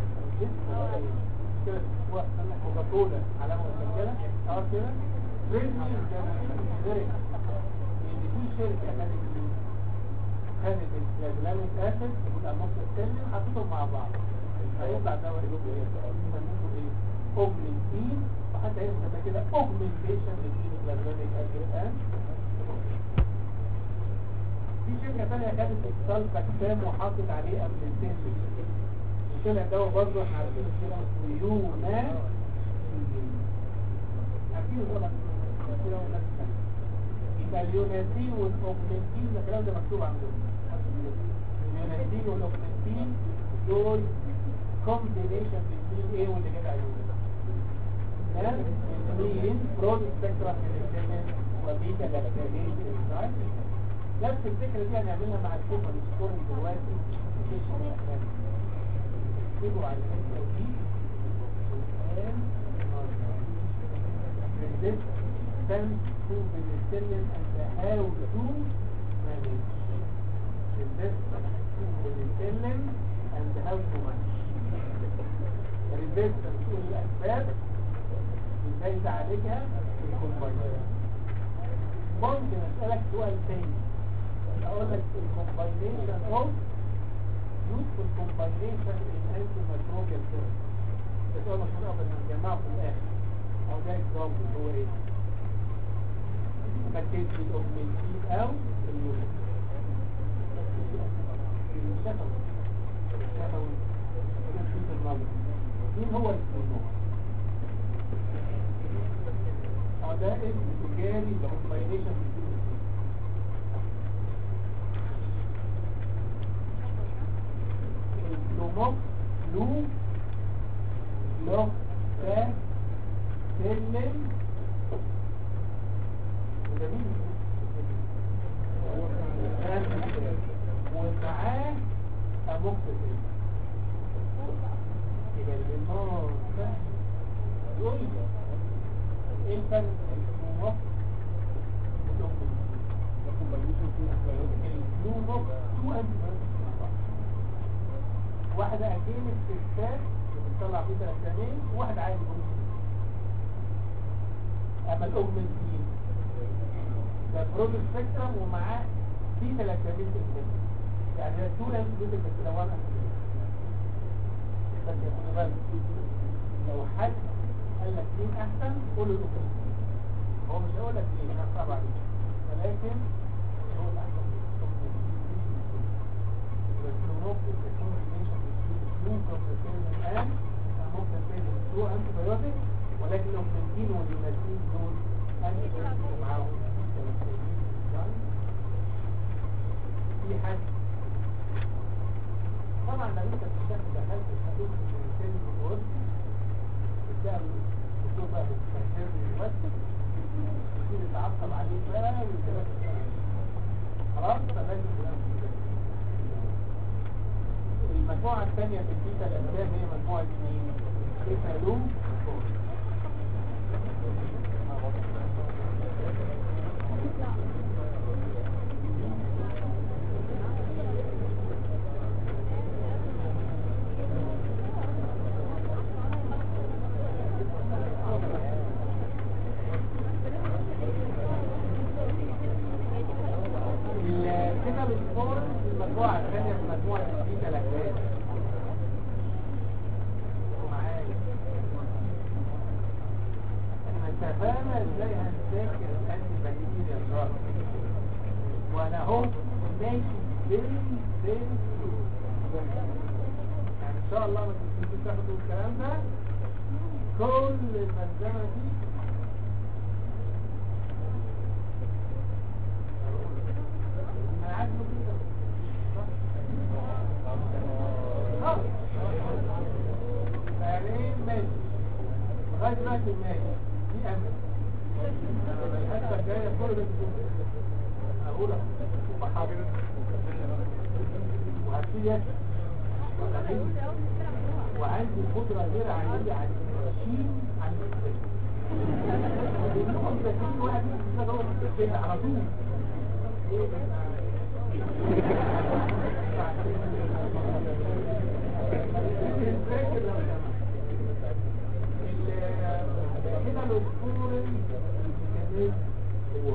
كده كوكاكولا علامه مسجله اه كده ليه مين ده شركه ان في شركه خدت خدت الكلافولانيك اسيد والاموكسيسيلين حطيتهم مع بعض هيطلع دواء يسموه ايه اوجمنتين وحتى يسمى كده اوجمنتيشن للكلافولانيك اسيد في شركه ثانيه خدت السلفاكتام وحطت عليه امبلتين طلع دواء برضه احنا عارفين كده اسمه يونا عارفين طبعا يبقى اليوناتين والاوجمنتين ده الكلام ده مكتوب عندهم اليوناتين والاوجمنتين دول combination between A واللي جاب عليه ده between broad spectrum penicillin وبيتا لاكتامين انزايم نفس الفكرة دي هنعملها مع السوبر سكورنج دلوقتي اكتبوا على الحته دي الان resistance to penicillin and how to manage resistance to penicillin and how to manage resistance to الأسباب ازاي تعالجها الكومباينيشن ممكن أسألك سؤال تاني أقول لك الكومباينيشن أوف useful combination in antimicrobial therapy ده سؤال مشهور قوي بنجمعه في الآخر أو ده example هو إيه؟ فكيت بالأوجمنتين أو اليورين الشفوي الشفوي مين هو الكلونوك اه ده اسم تجاري لكومباينيشن الكلونوك لو لو ده سلم وجميل ومعاه اموكسيسين يبقى الإمام فهم يقول لي ايه الفرق بين النوك البلو نوك تو انتي واحدة اكيد استثبات بتطلع فيه ثلاث ثانيين وواحد عادي بروتين اما الاوجمنتين ده برود سبيكترم ومعاه في ثلاث ثانيين يعني ده تو انتي بس ده وان انتي بس يا خد بالك لو حد قال لك مين احسن قول له الاوبن هو مش هيقول لك ايه انا صعب عليك ولكن هو الاحسن بس لو ممكن تكون ريليشن بين كومبليكيشن الان ممكن بين تو انتي بايوتيك ولكن لو بنتين واليوناسين دول انتي بايوتيك معاهم في حد طبعا لو انت بتشتغل دخلت الحدود في الانسان المتوسط بتلاقي الدكتور بقى بتفكر الممثل يصير يتعصب عليه بقى والكلام ده. خلاص فلازم تبقى كده. المجموعة الثانية في البيتا الأسباب هي مجموعة مين؟ كيفالو كده بالفور المجموعة الثانية في مجموعة البيتا الأسباب معايا احنا اتفقنا ازاي هنذاكر الانتي بكتيريا الضغط وانا اهو ماشي فيري فيري يعني ان شاء الله ما تنسوش تاخدوا الكلام ده كل الملزمه دي انا عارف كده صح؟ بعدين ماشي لغايه دلوقتي ماشي في امل الحته الجايه كل ده اقول بحاضر وهبتدي وعندي قدره غير عاديه على التشيل عن التشيل لانهم ذاكرين واحد من هو التشيل على طول ايه كده الاسطول الجميل هو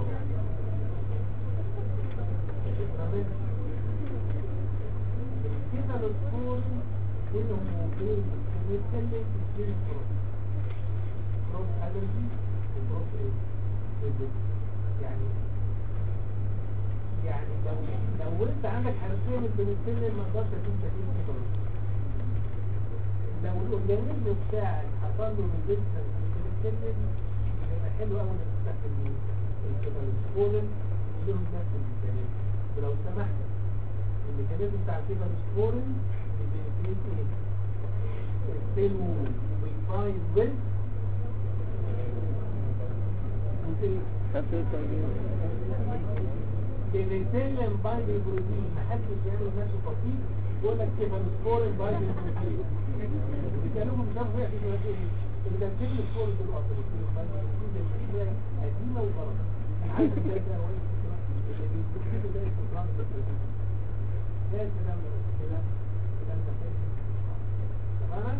كده الاسطول بينهم وبين بنتكلم في كروس كروس الرجي وكروس ايه يعني يعني لو لو انت عندك حرفيا البنسلين ما اقدرش اديك تكليف كروس لو الاورجانيزم بتاعك حصل له ريزيستنس للبنسلين هيبقى حلو قوي انك تستخدم الكيفالوسبورين لهم نفس الميكانيزم ولو سمحت الميكانيزم بتاع الكيفالوسبورين بيبقى ايه؟ السيل وول ويفاين ويز بنسلم بايد بروتين محدش يعمل نفسه بسيط يقول لك كيفالوسبورين بايد بروتين بيتكلموا مش عارف ايه ايه اللي كان كل الصور دول اصلا الكيفالوسبورين قديمه وغلط انا عايز ازاي ده هو اللي بيستخدموا ده اسمه ترانسبورتيشن ده الكلام ده كده الكلام ده تمام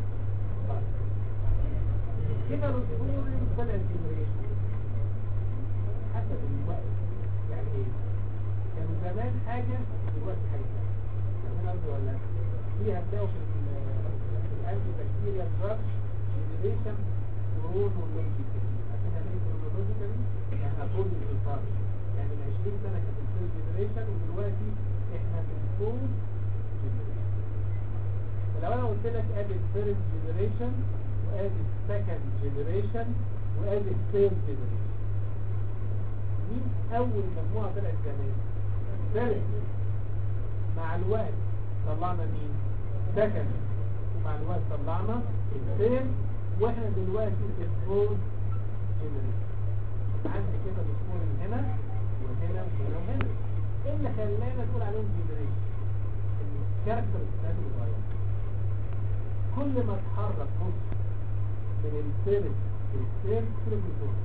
كده الاسبوعي بدأ الجنريشن حسب الوقت يعني ايه كان زمان حاجة دلوقتي حاجة فاهمين قصدي ولا لا؟ فيها تلاقوا في الانتي بكتيريا دراج جنريشن كرونولوجيكالي عشان يعني ايه كرونولوجيكالي؟ يعني طول الانفار يعني من 20 سنة كانت السيل جنريشن ودلوقتي احنا في الفول جنريشن لو انا قلت لك ادي الفيرست جنريشن وادي السكند جنريشن وادي الثيرد جنريشن مين اول مجموعه طلعت زمان فيرست مع الوقت طلعنا مين سكند ومع الوقت طلعنا الثيرد واحنا دلوقتي في الفورث جنريشن عندي كده الاسبوع من هنا وهنا وهنا وهنا ايه اللي خلانا نقول عليهم جنريشن الكاركتر بتاعته اتغير كل ما اتحرك بص من الثالث للثالث كل ما يكون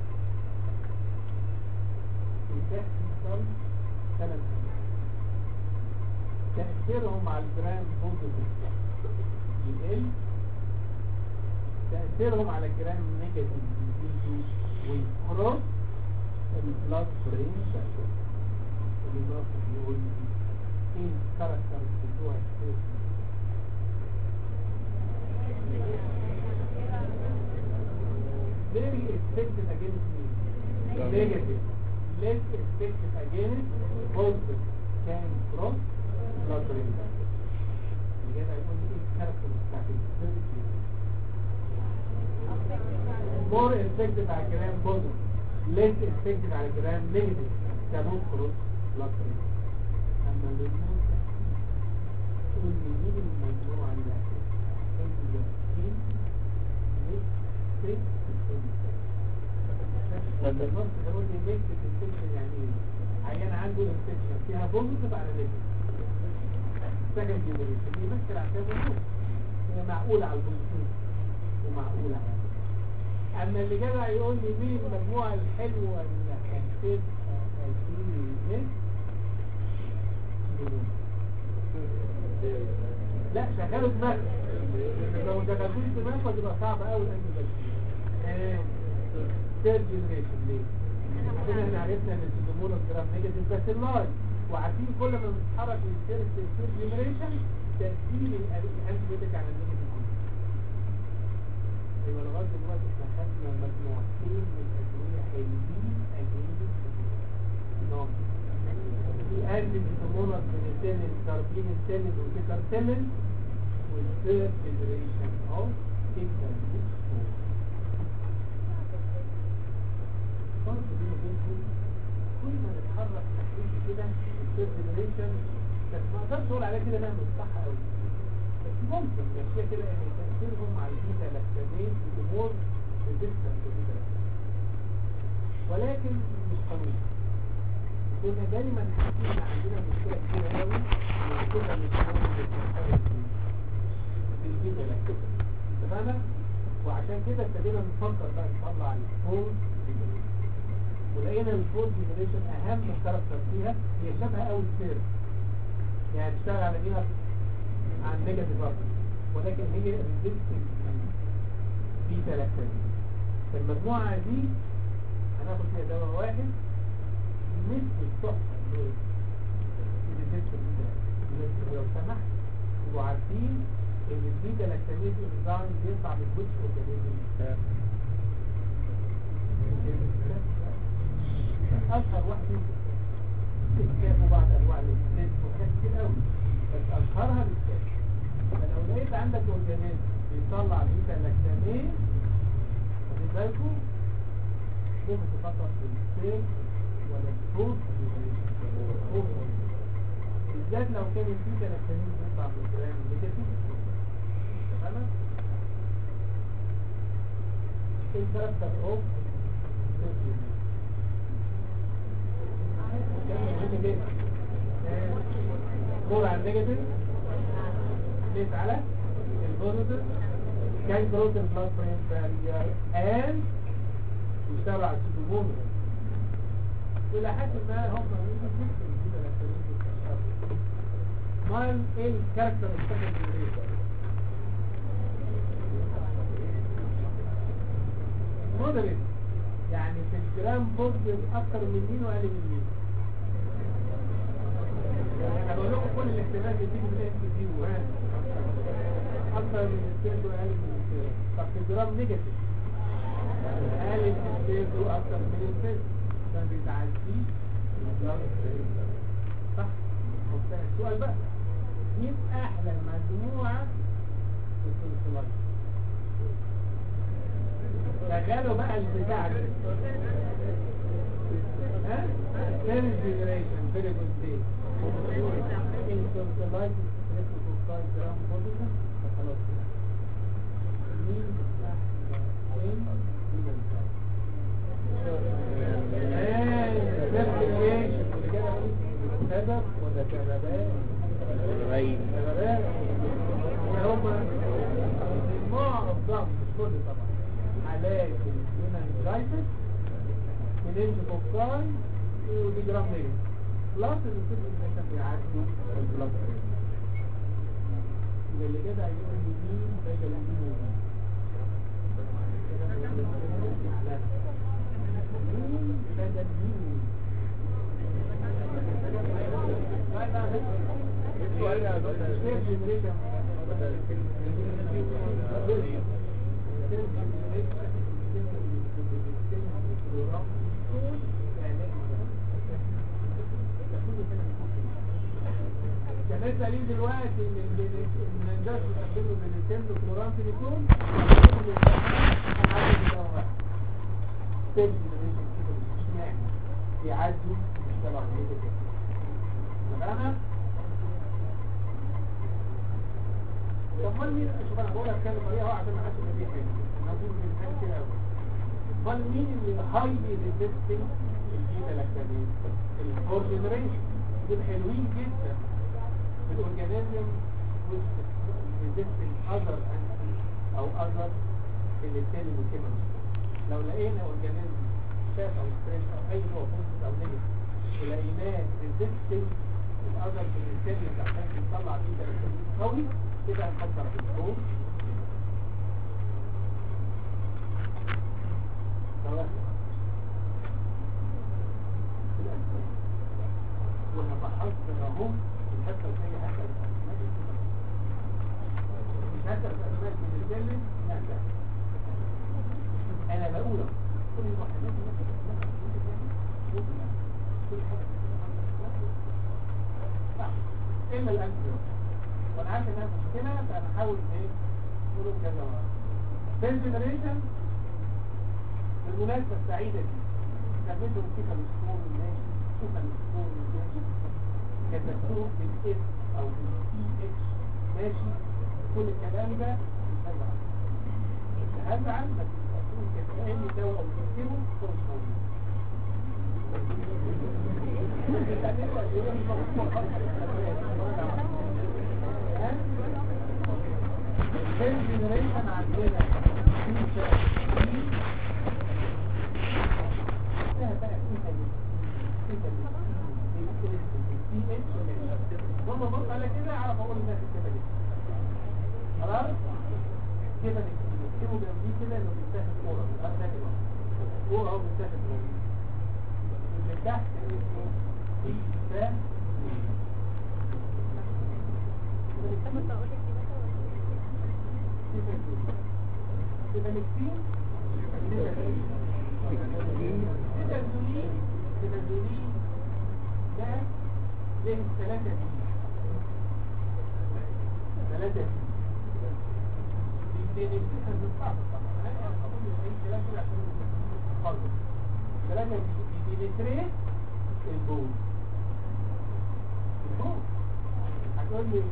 بتحصل ثلاث حاجات تأثيرهم على الجرام بوزيتيف يقل تأثيرهم على الجرام نيجاتيف يزيد ويكروس البلاد برين سيركل اللي الناس بيقول ايه الكاركتر بتوع السيركل very effective against me negative less effective against positive can cross blood brain barrier كده يقول لي ايه الكاركتر بتاعت السيركل more effective على الجرام positive less effective على الجرام negative كانون cross blood brain اما الليمون تقول لي مين المجموعة اللي هتبقى لما النص يقول لي نكتب الانفكشن يعني ايه عيان عنده انفكشن فيها بوزيتيف على نيجاتيف سكند جنريشن يمثل عشان النص هي معقولة على البوزيتيف ومعقولة على النيجاتيف. اما اللي جدع يقول لي مين المجموعة الحلوة اللي هتبقى هتجيلي نت لا شغلوا دماغك لو ما شغلتوش دماغك هتبقى صعبة قوي ان تبقى ثيرد جنريشن ليه؟ عشان احنا عرفنا ان السيزومون الجرام نيجاتيف بس اللاين وعارفين كل ما بنتحرك من ثيرد للثيرد جنريشن تأثير الانتيبيوتيك على النيجاتيف يبقى لغايه دلوقتي احنا خدنا مجموعتين من الادويه حلوين اجنبي نعم في انتي سيزومونس من السيلين كاربين السيلين والكارتيلين والثيرد جنريشن اوف كيكالين برضه بينه وبينكم كل ما نتحرك تحديد كده الثيرد جنريشن بس ما اقدرش اقول عليها كده انها مش صح قوي بس ممكن نمشيها كده ان تاثيرهم على البيتا لاكتامين الامور ريزيستنت للبيتا لاكتامين ولكن مش قانوني كنا دايما حاسين ان عندنا مشكله كبيره قوي ان كنا مش ممكن بالبيتا لاكتامين اتفقنا وعشان كده ابتدينا نفكر بقى نطلع الفور جنريشن ولقينا الفور جنريشن اهم كاركتر فيها هي شبه قوي السير يعني تشتغل على مين على النيجاتيف اكتر ولكن هي ريزيستنت بيتا لاكتامين فالمجموعه دي هناخد فيها دواء واحد مثل التحفه اللي هي ريزيستنت بيتا لو سمحت تبقوا عارفين ان البيتا لاكتامين انزيم بيطلع من ويتش اورجانيزم اشهر واحد الكاف وبعض انواع الاستاذ وحاجات كتير قوي بس اشهرها الكاف فلو لقيت عندك اورجانيزم بيطلع بيتا لاكتامين واخدين بالكم ممكن تفكر في السيل ولا الفوز بالذات لو كان البيتا لاكتامين بيطلع من الجرام نيجاتيف تمام الكاركتر اوف دور على النيجاتيف ليس على البوزيتيف كان جروث البلاد برين بارير and يشتغل على السيتومون الى حد ما هم ممكن كده مال ايه الكاركتر السكند جنريشن مودريت يعني في الجرام بوزيتيف اكتر من مين واقل من مين انا بقول لكم كل الاحتمالات اللي بتيجي من الاس دي وهان اكتر من السيرد واقل من السيرد طب في الجرام نيجاتيف اقل من السيرد واكتر من السيرد ما بيتعديش صح السؤال بقى مين احلى مجموعه لايف شغلوا بقى البتاع ده ها ثيرد جنريشن فيري جود دي انترلايت ستريبتوكوكاي جرام بوزيشن خلاص كده مين بتاع وين مين بتاع سبب ولا سببان رئيس سببان وهم معظم مش كل طبعا حالات المننجايتس مننجوكوكاي ودي جرام ليه بلس الستيب انفكشن بيعدوا البلس يبقى اللي كده هيقول لي مين فاجئ مين ومين مين فاجئ مين ومين كمان دليل دلوقتي ان المنجاز بيستخدموا بالنسبه كلوران تليفون يعدوا طبعا تمام طب امال مين شوف انا بقول اتكلم طريقه واحده عشان ما حدش يبقى فيه حاجه انا بقول من حاجه كتير قوي امال مين اللي هايلي ريزيستنج البيتا لاكتامين الفور جنريشن دول حلوين جدا الاورجانيزم ريزيستنج اذر او اذر اللي التاني ممكن لو لقينا اورجانيزم شاف او ستريس او اي نوع بوزيتيف او نيجاتيف ولقيناه ريزيستنج الاذر من التاني اللي عشان يطلع بيتا لاكتامين قوي كده هنفكر في الفروق وانا بحضر اهو الحته الثانيه حتى مش حتى الاسماء من الكلم لا لا انا بقول كل المحلات كل حاجه الا الانتيبيوتيك وانا عارف انها مشكله فانا هحاول ايه نقول كذا مره ثيرد جنريشن بالمناسبه السعيده دي استخدمته موسيقى الاسطول ماشي موسيقى الاسطول ماشي كتبتوه بالاس او بالسي اتش ماشي كل الكلام ده مش هزعل هزعل بس تقول كأني دواء او تكتبه هو مش موجود الثيرد جنريشن عندنا فيشر فيها بقى فيها ثم بص على كده اعرف اقول الناس كده ليه خلاص كده نكتبه جنبيه كده انه بيتاخد كوره مش فاكر كوره اهو بيتاخد كوره اللي تحت اسمه بيتا سيبانكسين سيبانكسين سيبانكسين ده له ثلاثة دي ثلاثة دي دي دي بالصعب طبعا انا اقول اي كلام كده عشان خالص ثلاثة دي دي تريت البول البول هتقول لي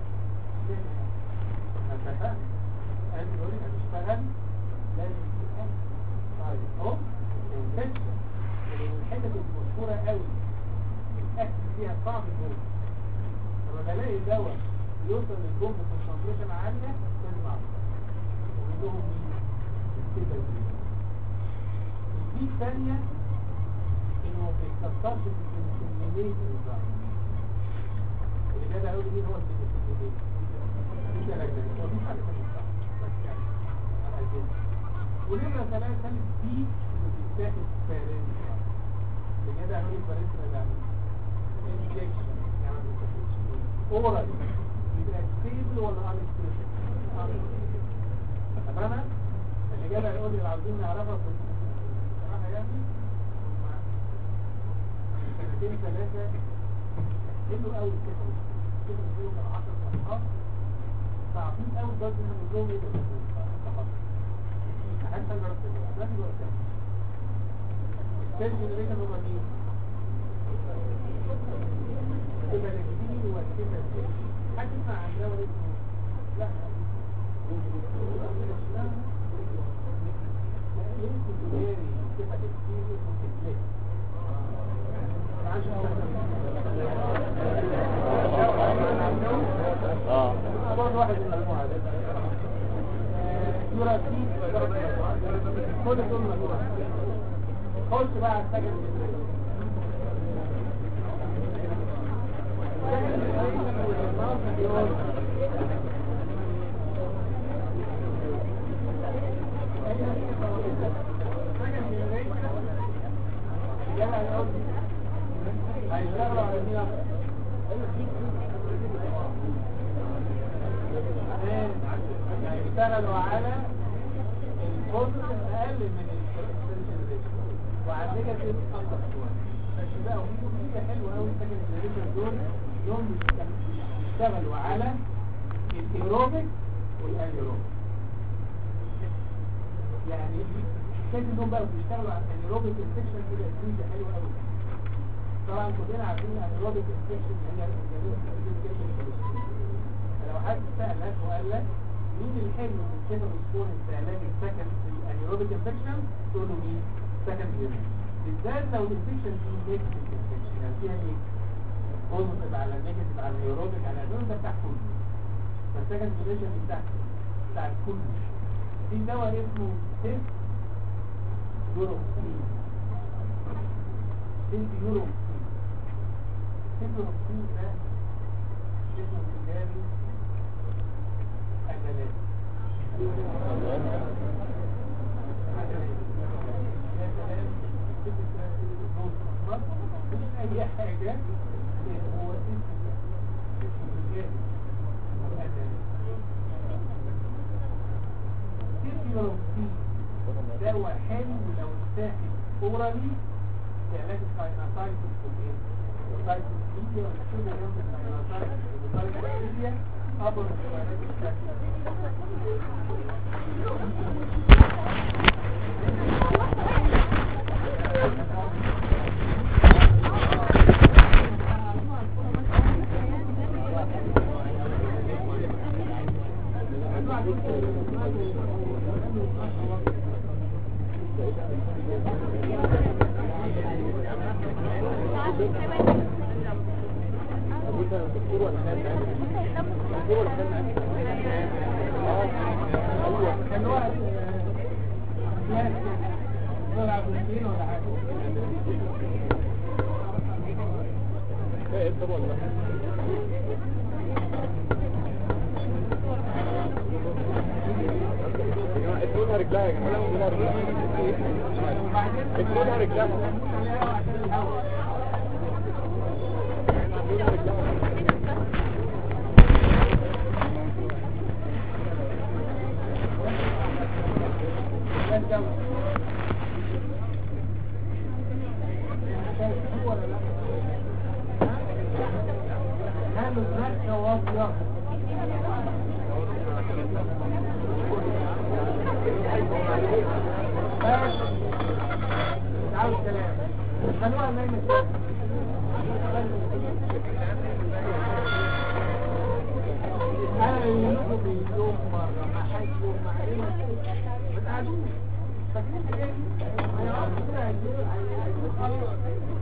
اتفقنا قال لي هتشتغل لازم تبقى طيب اهو الانفكشن الحتة المشهورة قوي الاكل فيها صعب الجوع لما بلاقي دواء يوصل للجوع بكونسنتريشن عالية لازم اعرف وعندهم مين؟ الكتة دي الدي الثانية انه ما بيتكسرش في الكونسنتريشن الانزيم اللي جاي اقول مين هو الكونسنتريشن دي ثلاثة هو مفيش حاجة ثانية صح بس يعني على الجنة ونمرة ثلاثة دي اللي بتتاخد بارنترا اللي جاي اقول البارنترا يعني انجكشن يعني ما بتاخدش اورال يبقى ستيبل ولا ان ستيبل تمام اللي جاي يقول لي اللي عاوزين نعرفها في الصراحه يعني سنتين ثلاثه حلو قوي كده كده بيقولوا كان 10 صفحات صعبين قوي برضه ان نقول لهم ايه ده حتى جربت ده ده دلوقتي الثيرد جنريشن هم مين؟ تبقى الاكتيفيتي والكيمياء حد يسمع عن ده ولا اسمه لا لا يمكن تجاري تبقى الاكتيفيتي وتبليك اه برضه واحد من المجموعة دي سورة دي كل دول مجموعة خش بقى على السكن هيشتغلوا على مين يشتغلوا على الجزء الاقل من السيرشن وعلى كده تبقى اكتر شويه بس بقى وفي حاجه حلوه قوي سكن الجنريشن دول دول بيشتغلوا على الايروبيك والانيروبيك يعني كان انهم بقى بيشتغلوا على الانيروبيك انفكشن كده دي حلوه قوي طبعا كلنا عارفين الانيروبيك انفكشن هي لو حد سألك وقال لك مين الحلو من كده بيكون في علاج السكن في الانيروبيك انفكشن تقول له مين سكن يونت بالذات لو الانفكشن دي نيجاتيف انفكشن يعني فيها ايه بوزيتيف على نيجاتيف على النيوروبيك على النيوروبيك ده بتاع كله فالسكن يونت بتاع بتاع الكل في دواء اسمه سيف يوروكسين سيف يوروكسين سيف يوروكسين ده اسمه تجاري أجلات مش أي حاجة هو اسم اسمه تجاري سيركيلوروكسين دواء حلو لو اتاخد اورالي لعلاج السايناسايتس والايه؟ السايتس ميديا والشوجر يوم السايناسايتس والسايتس ميديا أبر العلاج الشكل كان واحد ناس طلع بالدين ولا حاجة ايه طب والله ادونها رجلها يا جماعه ادونها رجلها وبعدين ادونها رجلها عشان الهواء ادونها رجلها ده الجو شايف ولا لا؟ هل هناك واضية بس تعالوا الكلام خلوها نايمة كده. انا اللي يطلب يوم مرة مع حد يوم مع ايه ما تعادوش فاكرين ايه ما يعرفش كده هيجيله هيجيله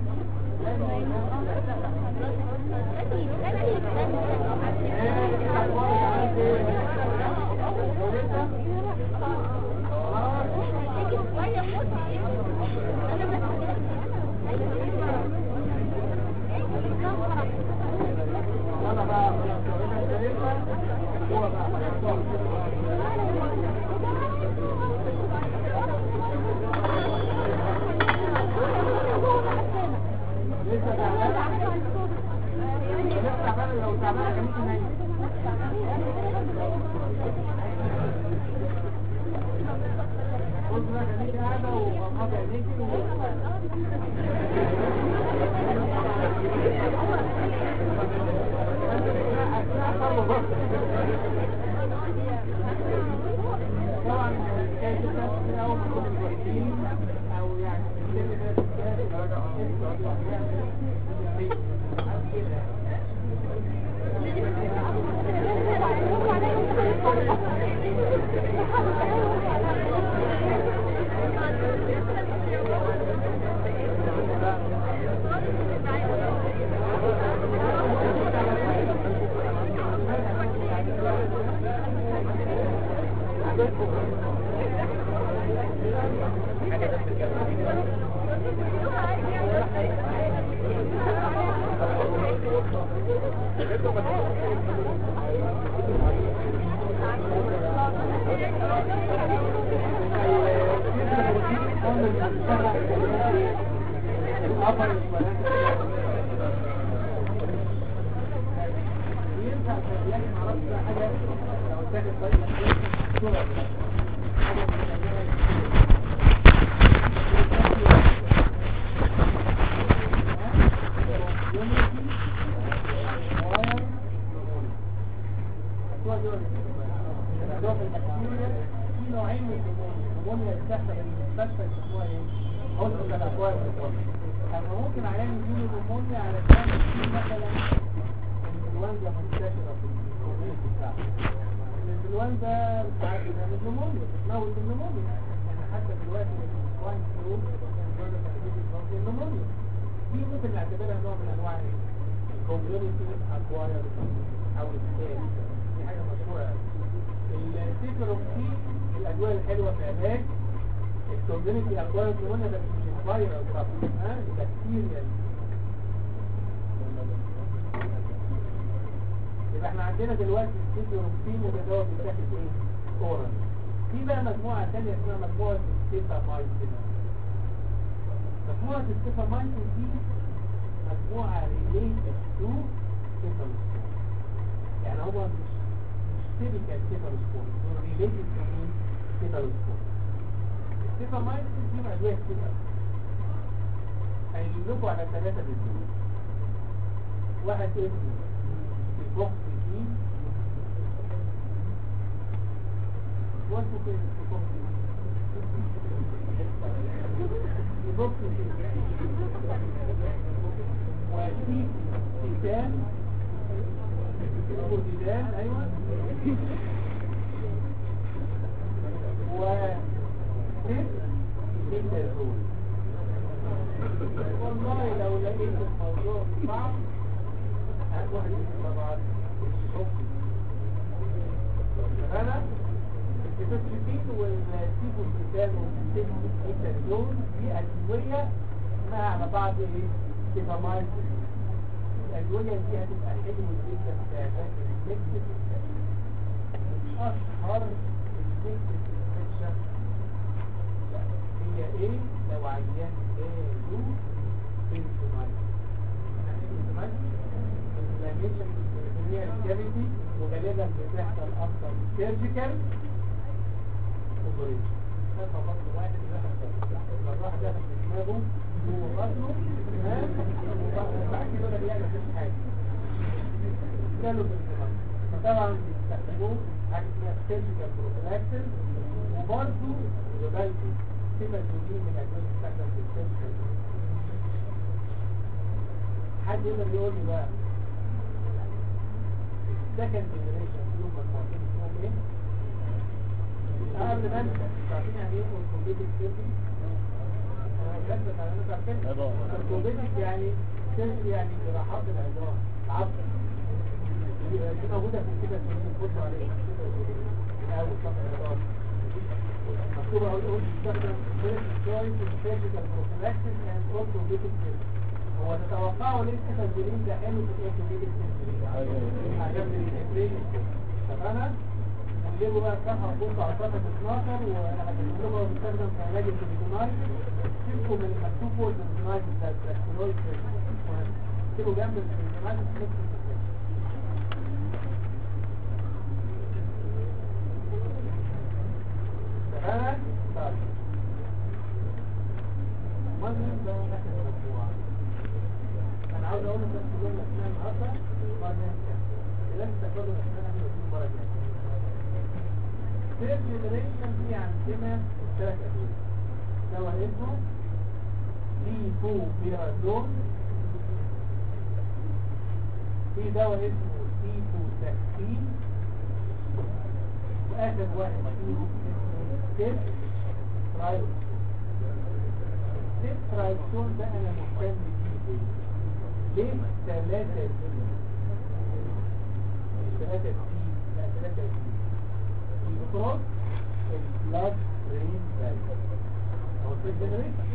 انا بقى هو بقى لسه تعبان لسه تعبان لو تعبان كان ممكن نايم قلت بقى خليكي قاعدة وغمضي عينيكي و... أنت بتلاقي- هتلاقي حصل له ضغط. يعني الكلمة الأبر ينفع يعني معرفش بقى حاجة لو تاخد بالك صورة حاجة في نوعين من النمونيا النمونيا السهلة اللي المستشفى يسموها ايه؟ عسر الأكواب أما ممكن عيان يجيله نمونيا علشان في مثلا الانفلونزا منتشرة في الكوميونتي بتاعته الانفلونزا ساعات بتعمل نمونيا بتموت النمونيا يعني حتى دلوقتي السواين فلو الانفلونزا بتعمل النمونيا دي ممكن نعتبرها نوع من انواع ايه؟ الكوميونتي اكواير او السيل دي حاجة مشهورة السيكلوكسين الادوية الحلوة في علاج الكوميونتي اكواير نمونيا ده مش فايرال طبعا ها بكتيريا يبقى احنا عندنا دلوقتي السيكلوكسين وده دواء بيتاخد ايه؟ اورال في بقى مجموعة ثانية اسمها مجموعة السيفامايسين مجموعة السيفامايسين دي مجموعة related to cephalosporin يعني هما مش مش typical cephalosporin دول related to مين؟ cephalosporin السيفامايسين دي أدوية كتير قوي هيجيب لكم على ثلاثة بالدول واحد اسمه البوكسيتين واسمه كده البوكسيتين وفي تيتان اسمه تيتان ايوه و ميتازول والله لو لقيت الموضوع صعب هات واحد من طبعات الشوك انا الكتوتريبين والسيبوسيتان والميتازول دي ادويه اسمها على بعض ايه سيفامايسين الادويه دي هتبقى حلوه جدا في علاج الميكس اشهر الميكس انفكشن هي ايه لو عيان جاله بنتومايت بنتومايت انفلاميشن هي الكافيتي وغالبا بتحصل اكتر سيرجيكال اوبريشن شايفه برضه واحد دخل الجراح دخل في دماغه وبطنه تمام وبعد كده بدأ يعمل مفيش حاجه جاله بنتومايت فطبعا بيستخدموه حاجه اسمها سيرجيكال بروفيلاكسس وبرضه يبالغوا صفة جديد من الأدوية تستخدم في السيرجيكال حد يقدر يقول لي بقى السكند جنريشن فيهم مجموعتين اسمهم ايه؟ قبل ما انسى عارفين يعني ايه اورثوبيديك سيرجري؟ انا بس على ناس عارفين اورثوبيديك يعني سيرجري يعني جراحات العظام العظم دي موجودة في كده في الفوتو عليه او صف العظام مكتوب اهو يقول تستخدم فيرست تشويس سيرجيكال بروفيلاكسيس اند اورثوبيديك سيرجري هو تتوقعوا ليه التسجيلين ده حلو في الاورثوبيديك سيرجري عجبني التمرين طب انا هنجيبه بقى الصفحه بصوا على صفحه 12 وانا هجيب لكم بيستخدم في علاج الكليتونايت سيبكم من المكتوب فوق الكليتونايت بتاع الكليتونايت سيبوا جنب الكليتونايت نفس الفكره اتفقنا؟ طيب المهم ده اخر الموضوع انا عاوز اقول لك بس دول اسماء النهارده المره الجايه لازم تاخدوا الاسماء قبل ما تيجوا المره الجايه ثيرد جنريشن في عندنا ثلاث ادويه دواء اسمه سي 4 بيرازون في دواء اسمه سي 2 تكسين واخر واحد فيهم اسمه سيت ترايلسون سيت ترايلسون ده انا مهتم بيه ليه؟ ليه ثلاثة دي مش ثلاثة دي لا ثلاثة دي الكروس البلاد برين فاليو او الجنريشن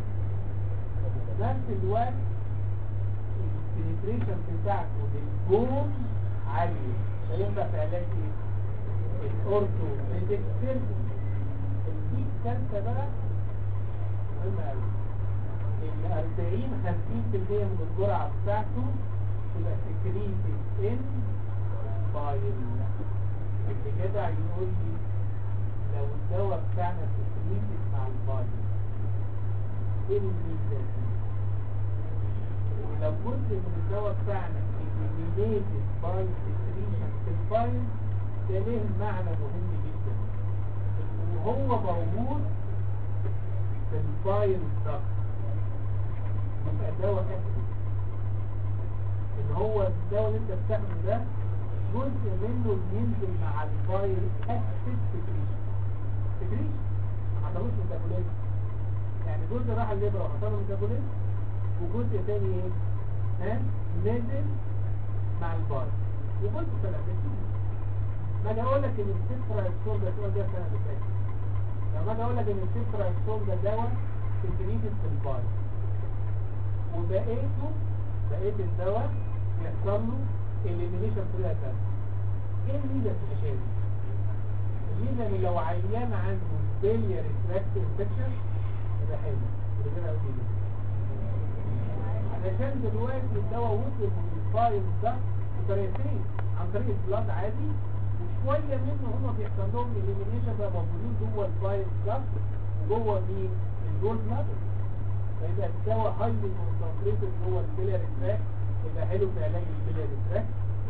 نفس الوقت البنتريشن بتاعته للبون عالية فينفع في علاج ايه؟ الاورتو ميديك سيرجن الدي الثالثة بقى مهمة قوي ان 40 50% من الجرعة بتاعته تبقى سكريتد ان بايل اللي جدع يقول لي لو الدواء بتاعنا سكريتد مع البايل ايه الميزة دي؟ ولو جزء من الدواء بتاعنا eliminated by secretion في البايل ده ليه معنى مهم جدا وهو موجود في البايل ضغط يبقى دواء اكتف ان هو الدواء اللي انت بتاخده ده جزء منه بينزل مع البايل اكتف سكريشن سكريشن ما حصلوش ميتابوليزم يعني جزء راح الليبرا وحصل له ميتابوليزم وجزء تاني ايه ها نزل مع البايل وجزء طلع بسيط ما اجي اقول لك ان السيترا اكسون ده السؤال ده السنه اللي فاتت لما اجي اقول لك ان السيترا اكسون ده دواء سكريتد في البايل وبقيته بقيت الدواء يحصل له اليمينيشن بطريقه ثانيه ايه الميزه في الاشياء دي؟ الميزه ان لو عيان عنده فيلير ريتراكت انفكشن يبقى حلو يبقى كده قوي جدا علشان دلوقتي الدواء وصل من الفايل ده بطريقتين عن طريق البلاد عادي وشويه منه هم بيحصل لهم اليمينيشن بقى موجودين جوه الفايل ده وجوه مين؟ الجول بلاد فيبقى الدواء هايلي كونسنتريتد جوه البيلاري تراك يبقى حلو في علاج البيلاري تراك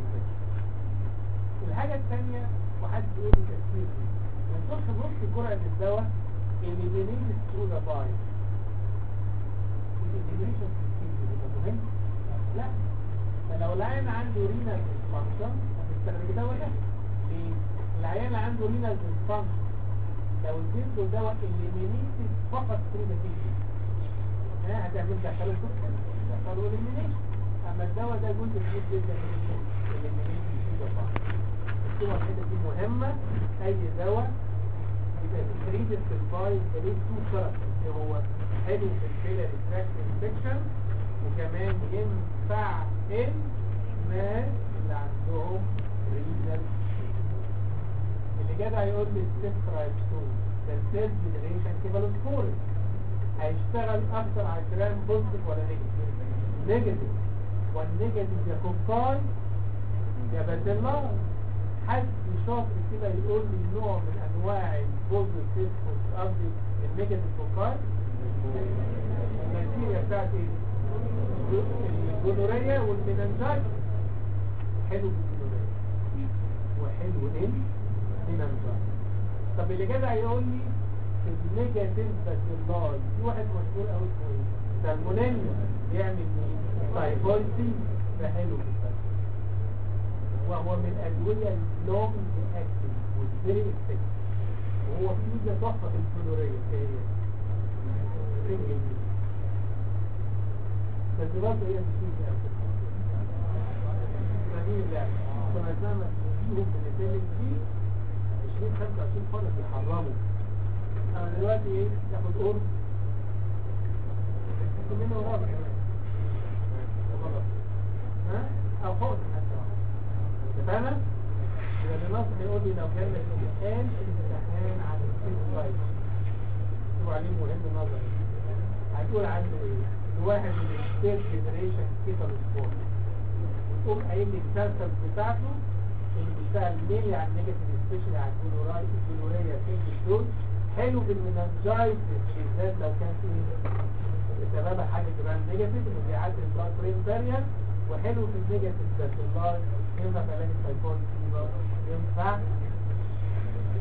الحاجة الثانية وحد يقول لي تفسير دي ما تقولش نص جرعة الدواء اللي بينيز ثرو ذا بايل الانيميشن يبقى مهم لا فلو العيان عنده رينال ديسفانكشن هتستخدم الدواء ده ليه؟ العيان اللي عنده رينال ديسفانكشن لو اديت له دواء اليمينيتد فقط ثرو ذا كيدني ها هتعمل دخله سكر دخله اليمينيشن اما الدواء ده جزء كبير جدا من اليمينيشن ثرو ذا بايل الصورة الحتة دي مهمة أي دواء يبقى تريد في الفايل ده ليه تو كاركترز اللي هو حلو في الفيلر تراكت انفكشن وكمان ينفع الناس اللي عندهم رينال اللي جدع يقول لي السيسترايبسون ده السيل جنريشن كيفالوسكوري هيشتغل اكتر على الجرام بوزيتيف ولا نيجاتيف نيجاتيف والنيجاتيف يا كوكاي يا باتيلاي حد شاطر كده يقول لي نوع من انواع البوزيتيف قصدي النيجاتيف فوكاي البكتيريا بتاعت ايه؟ الجونوريا والمننجايت حلو في الجونوريا وحلو المننجايت طب اللي جدع يقول لي النيجاتيف باتيلاي في واحد مشهور قوي اسمه ايه؟ سالمونيلا بيعمل مين؟ تايفويد ده حلو في البكتيريا وهو من الأدوية اللونج أكتف والفيري افكتيف وهو في ميزة تحفة في الفلورية هي رينجل بس برضه هي مش ميزة أوي جميل اللعبة كنا زمان فيهم من الفيلم دي 20 25 فرق بيحرموا أنا دلوقتي إيه ياخد قرص منه ورابع كمان غلط ها أو حقن حتى اتفقنا؟ يبقى النص هيقول لي لو كان الامتحان امتحان عن السيت سلايد هو عليه مهم نظري هتقول عنه ايه؟ الواحد من الستيت جنريشن كيتال سبورت وتقوم قايل لي السلسل بتاعته اللي بيشتغل ميلي على النيجاتيف سبيشال على الجلوراي الجلوريا سينج دول حلو بالمننجايتس بالذات لو كان في بسببها حاجه جرام نيجاتيف انه بيعدي البلاد برين بارير وحلو في النيجاتيف بس الله ينفع في علاج السايكولوجي ينفع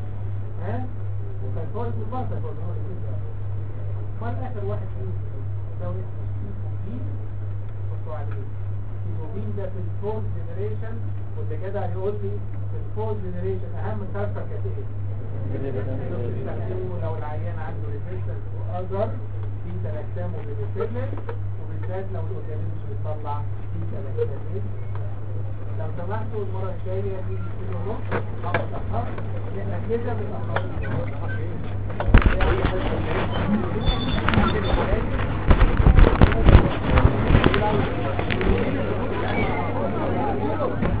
ها وسايكولوجي برضه سايكولوجي ما اخر واحد فيهم بتساوي سيتوبين بصوا عليه سيتوبين ده في الفورث جنريشن واللي جدع يقول لي في الفورث جنريشن اهم كاركتر كانت ايه؟ بيستخدموا لو العيان عنده ريزيستنس واذر في تلاكسام وبينسلين وبالذات لو الاورجانيزم بيطلع في تلاكسام لو سمحتوا المره الجايه دي كيلو ونص خمس دقائق احنا كده بنأخر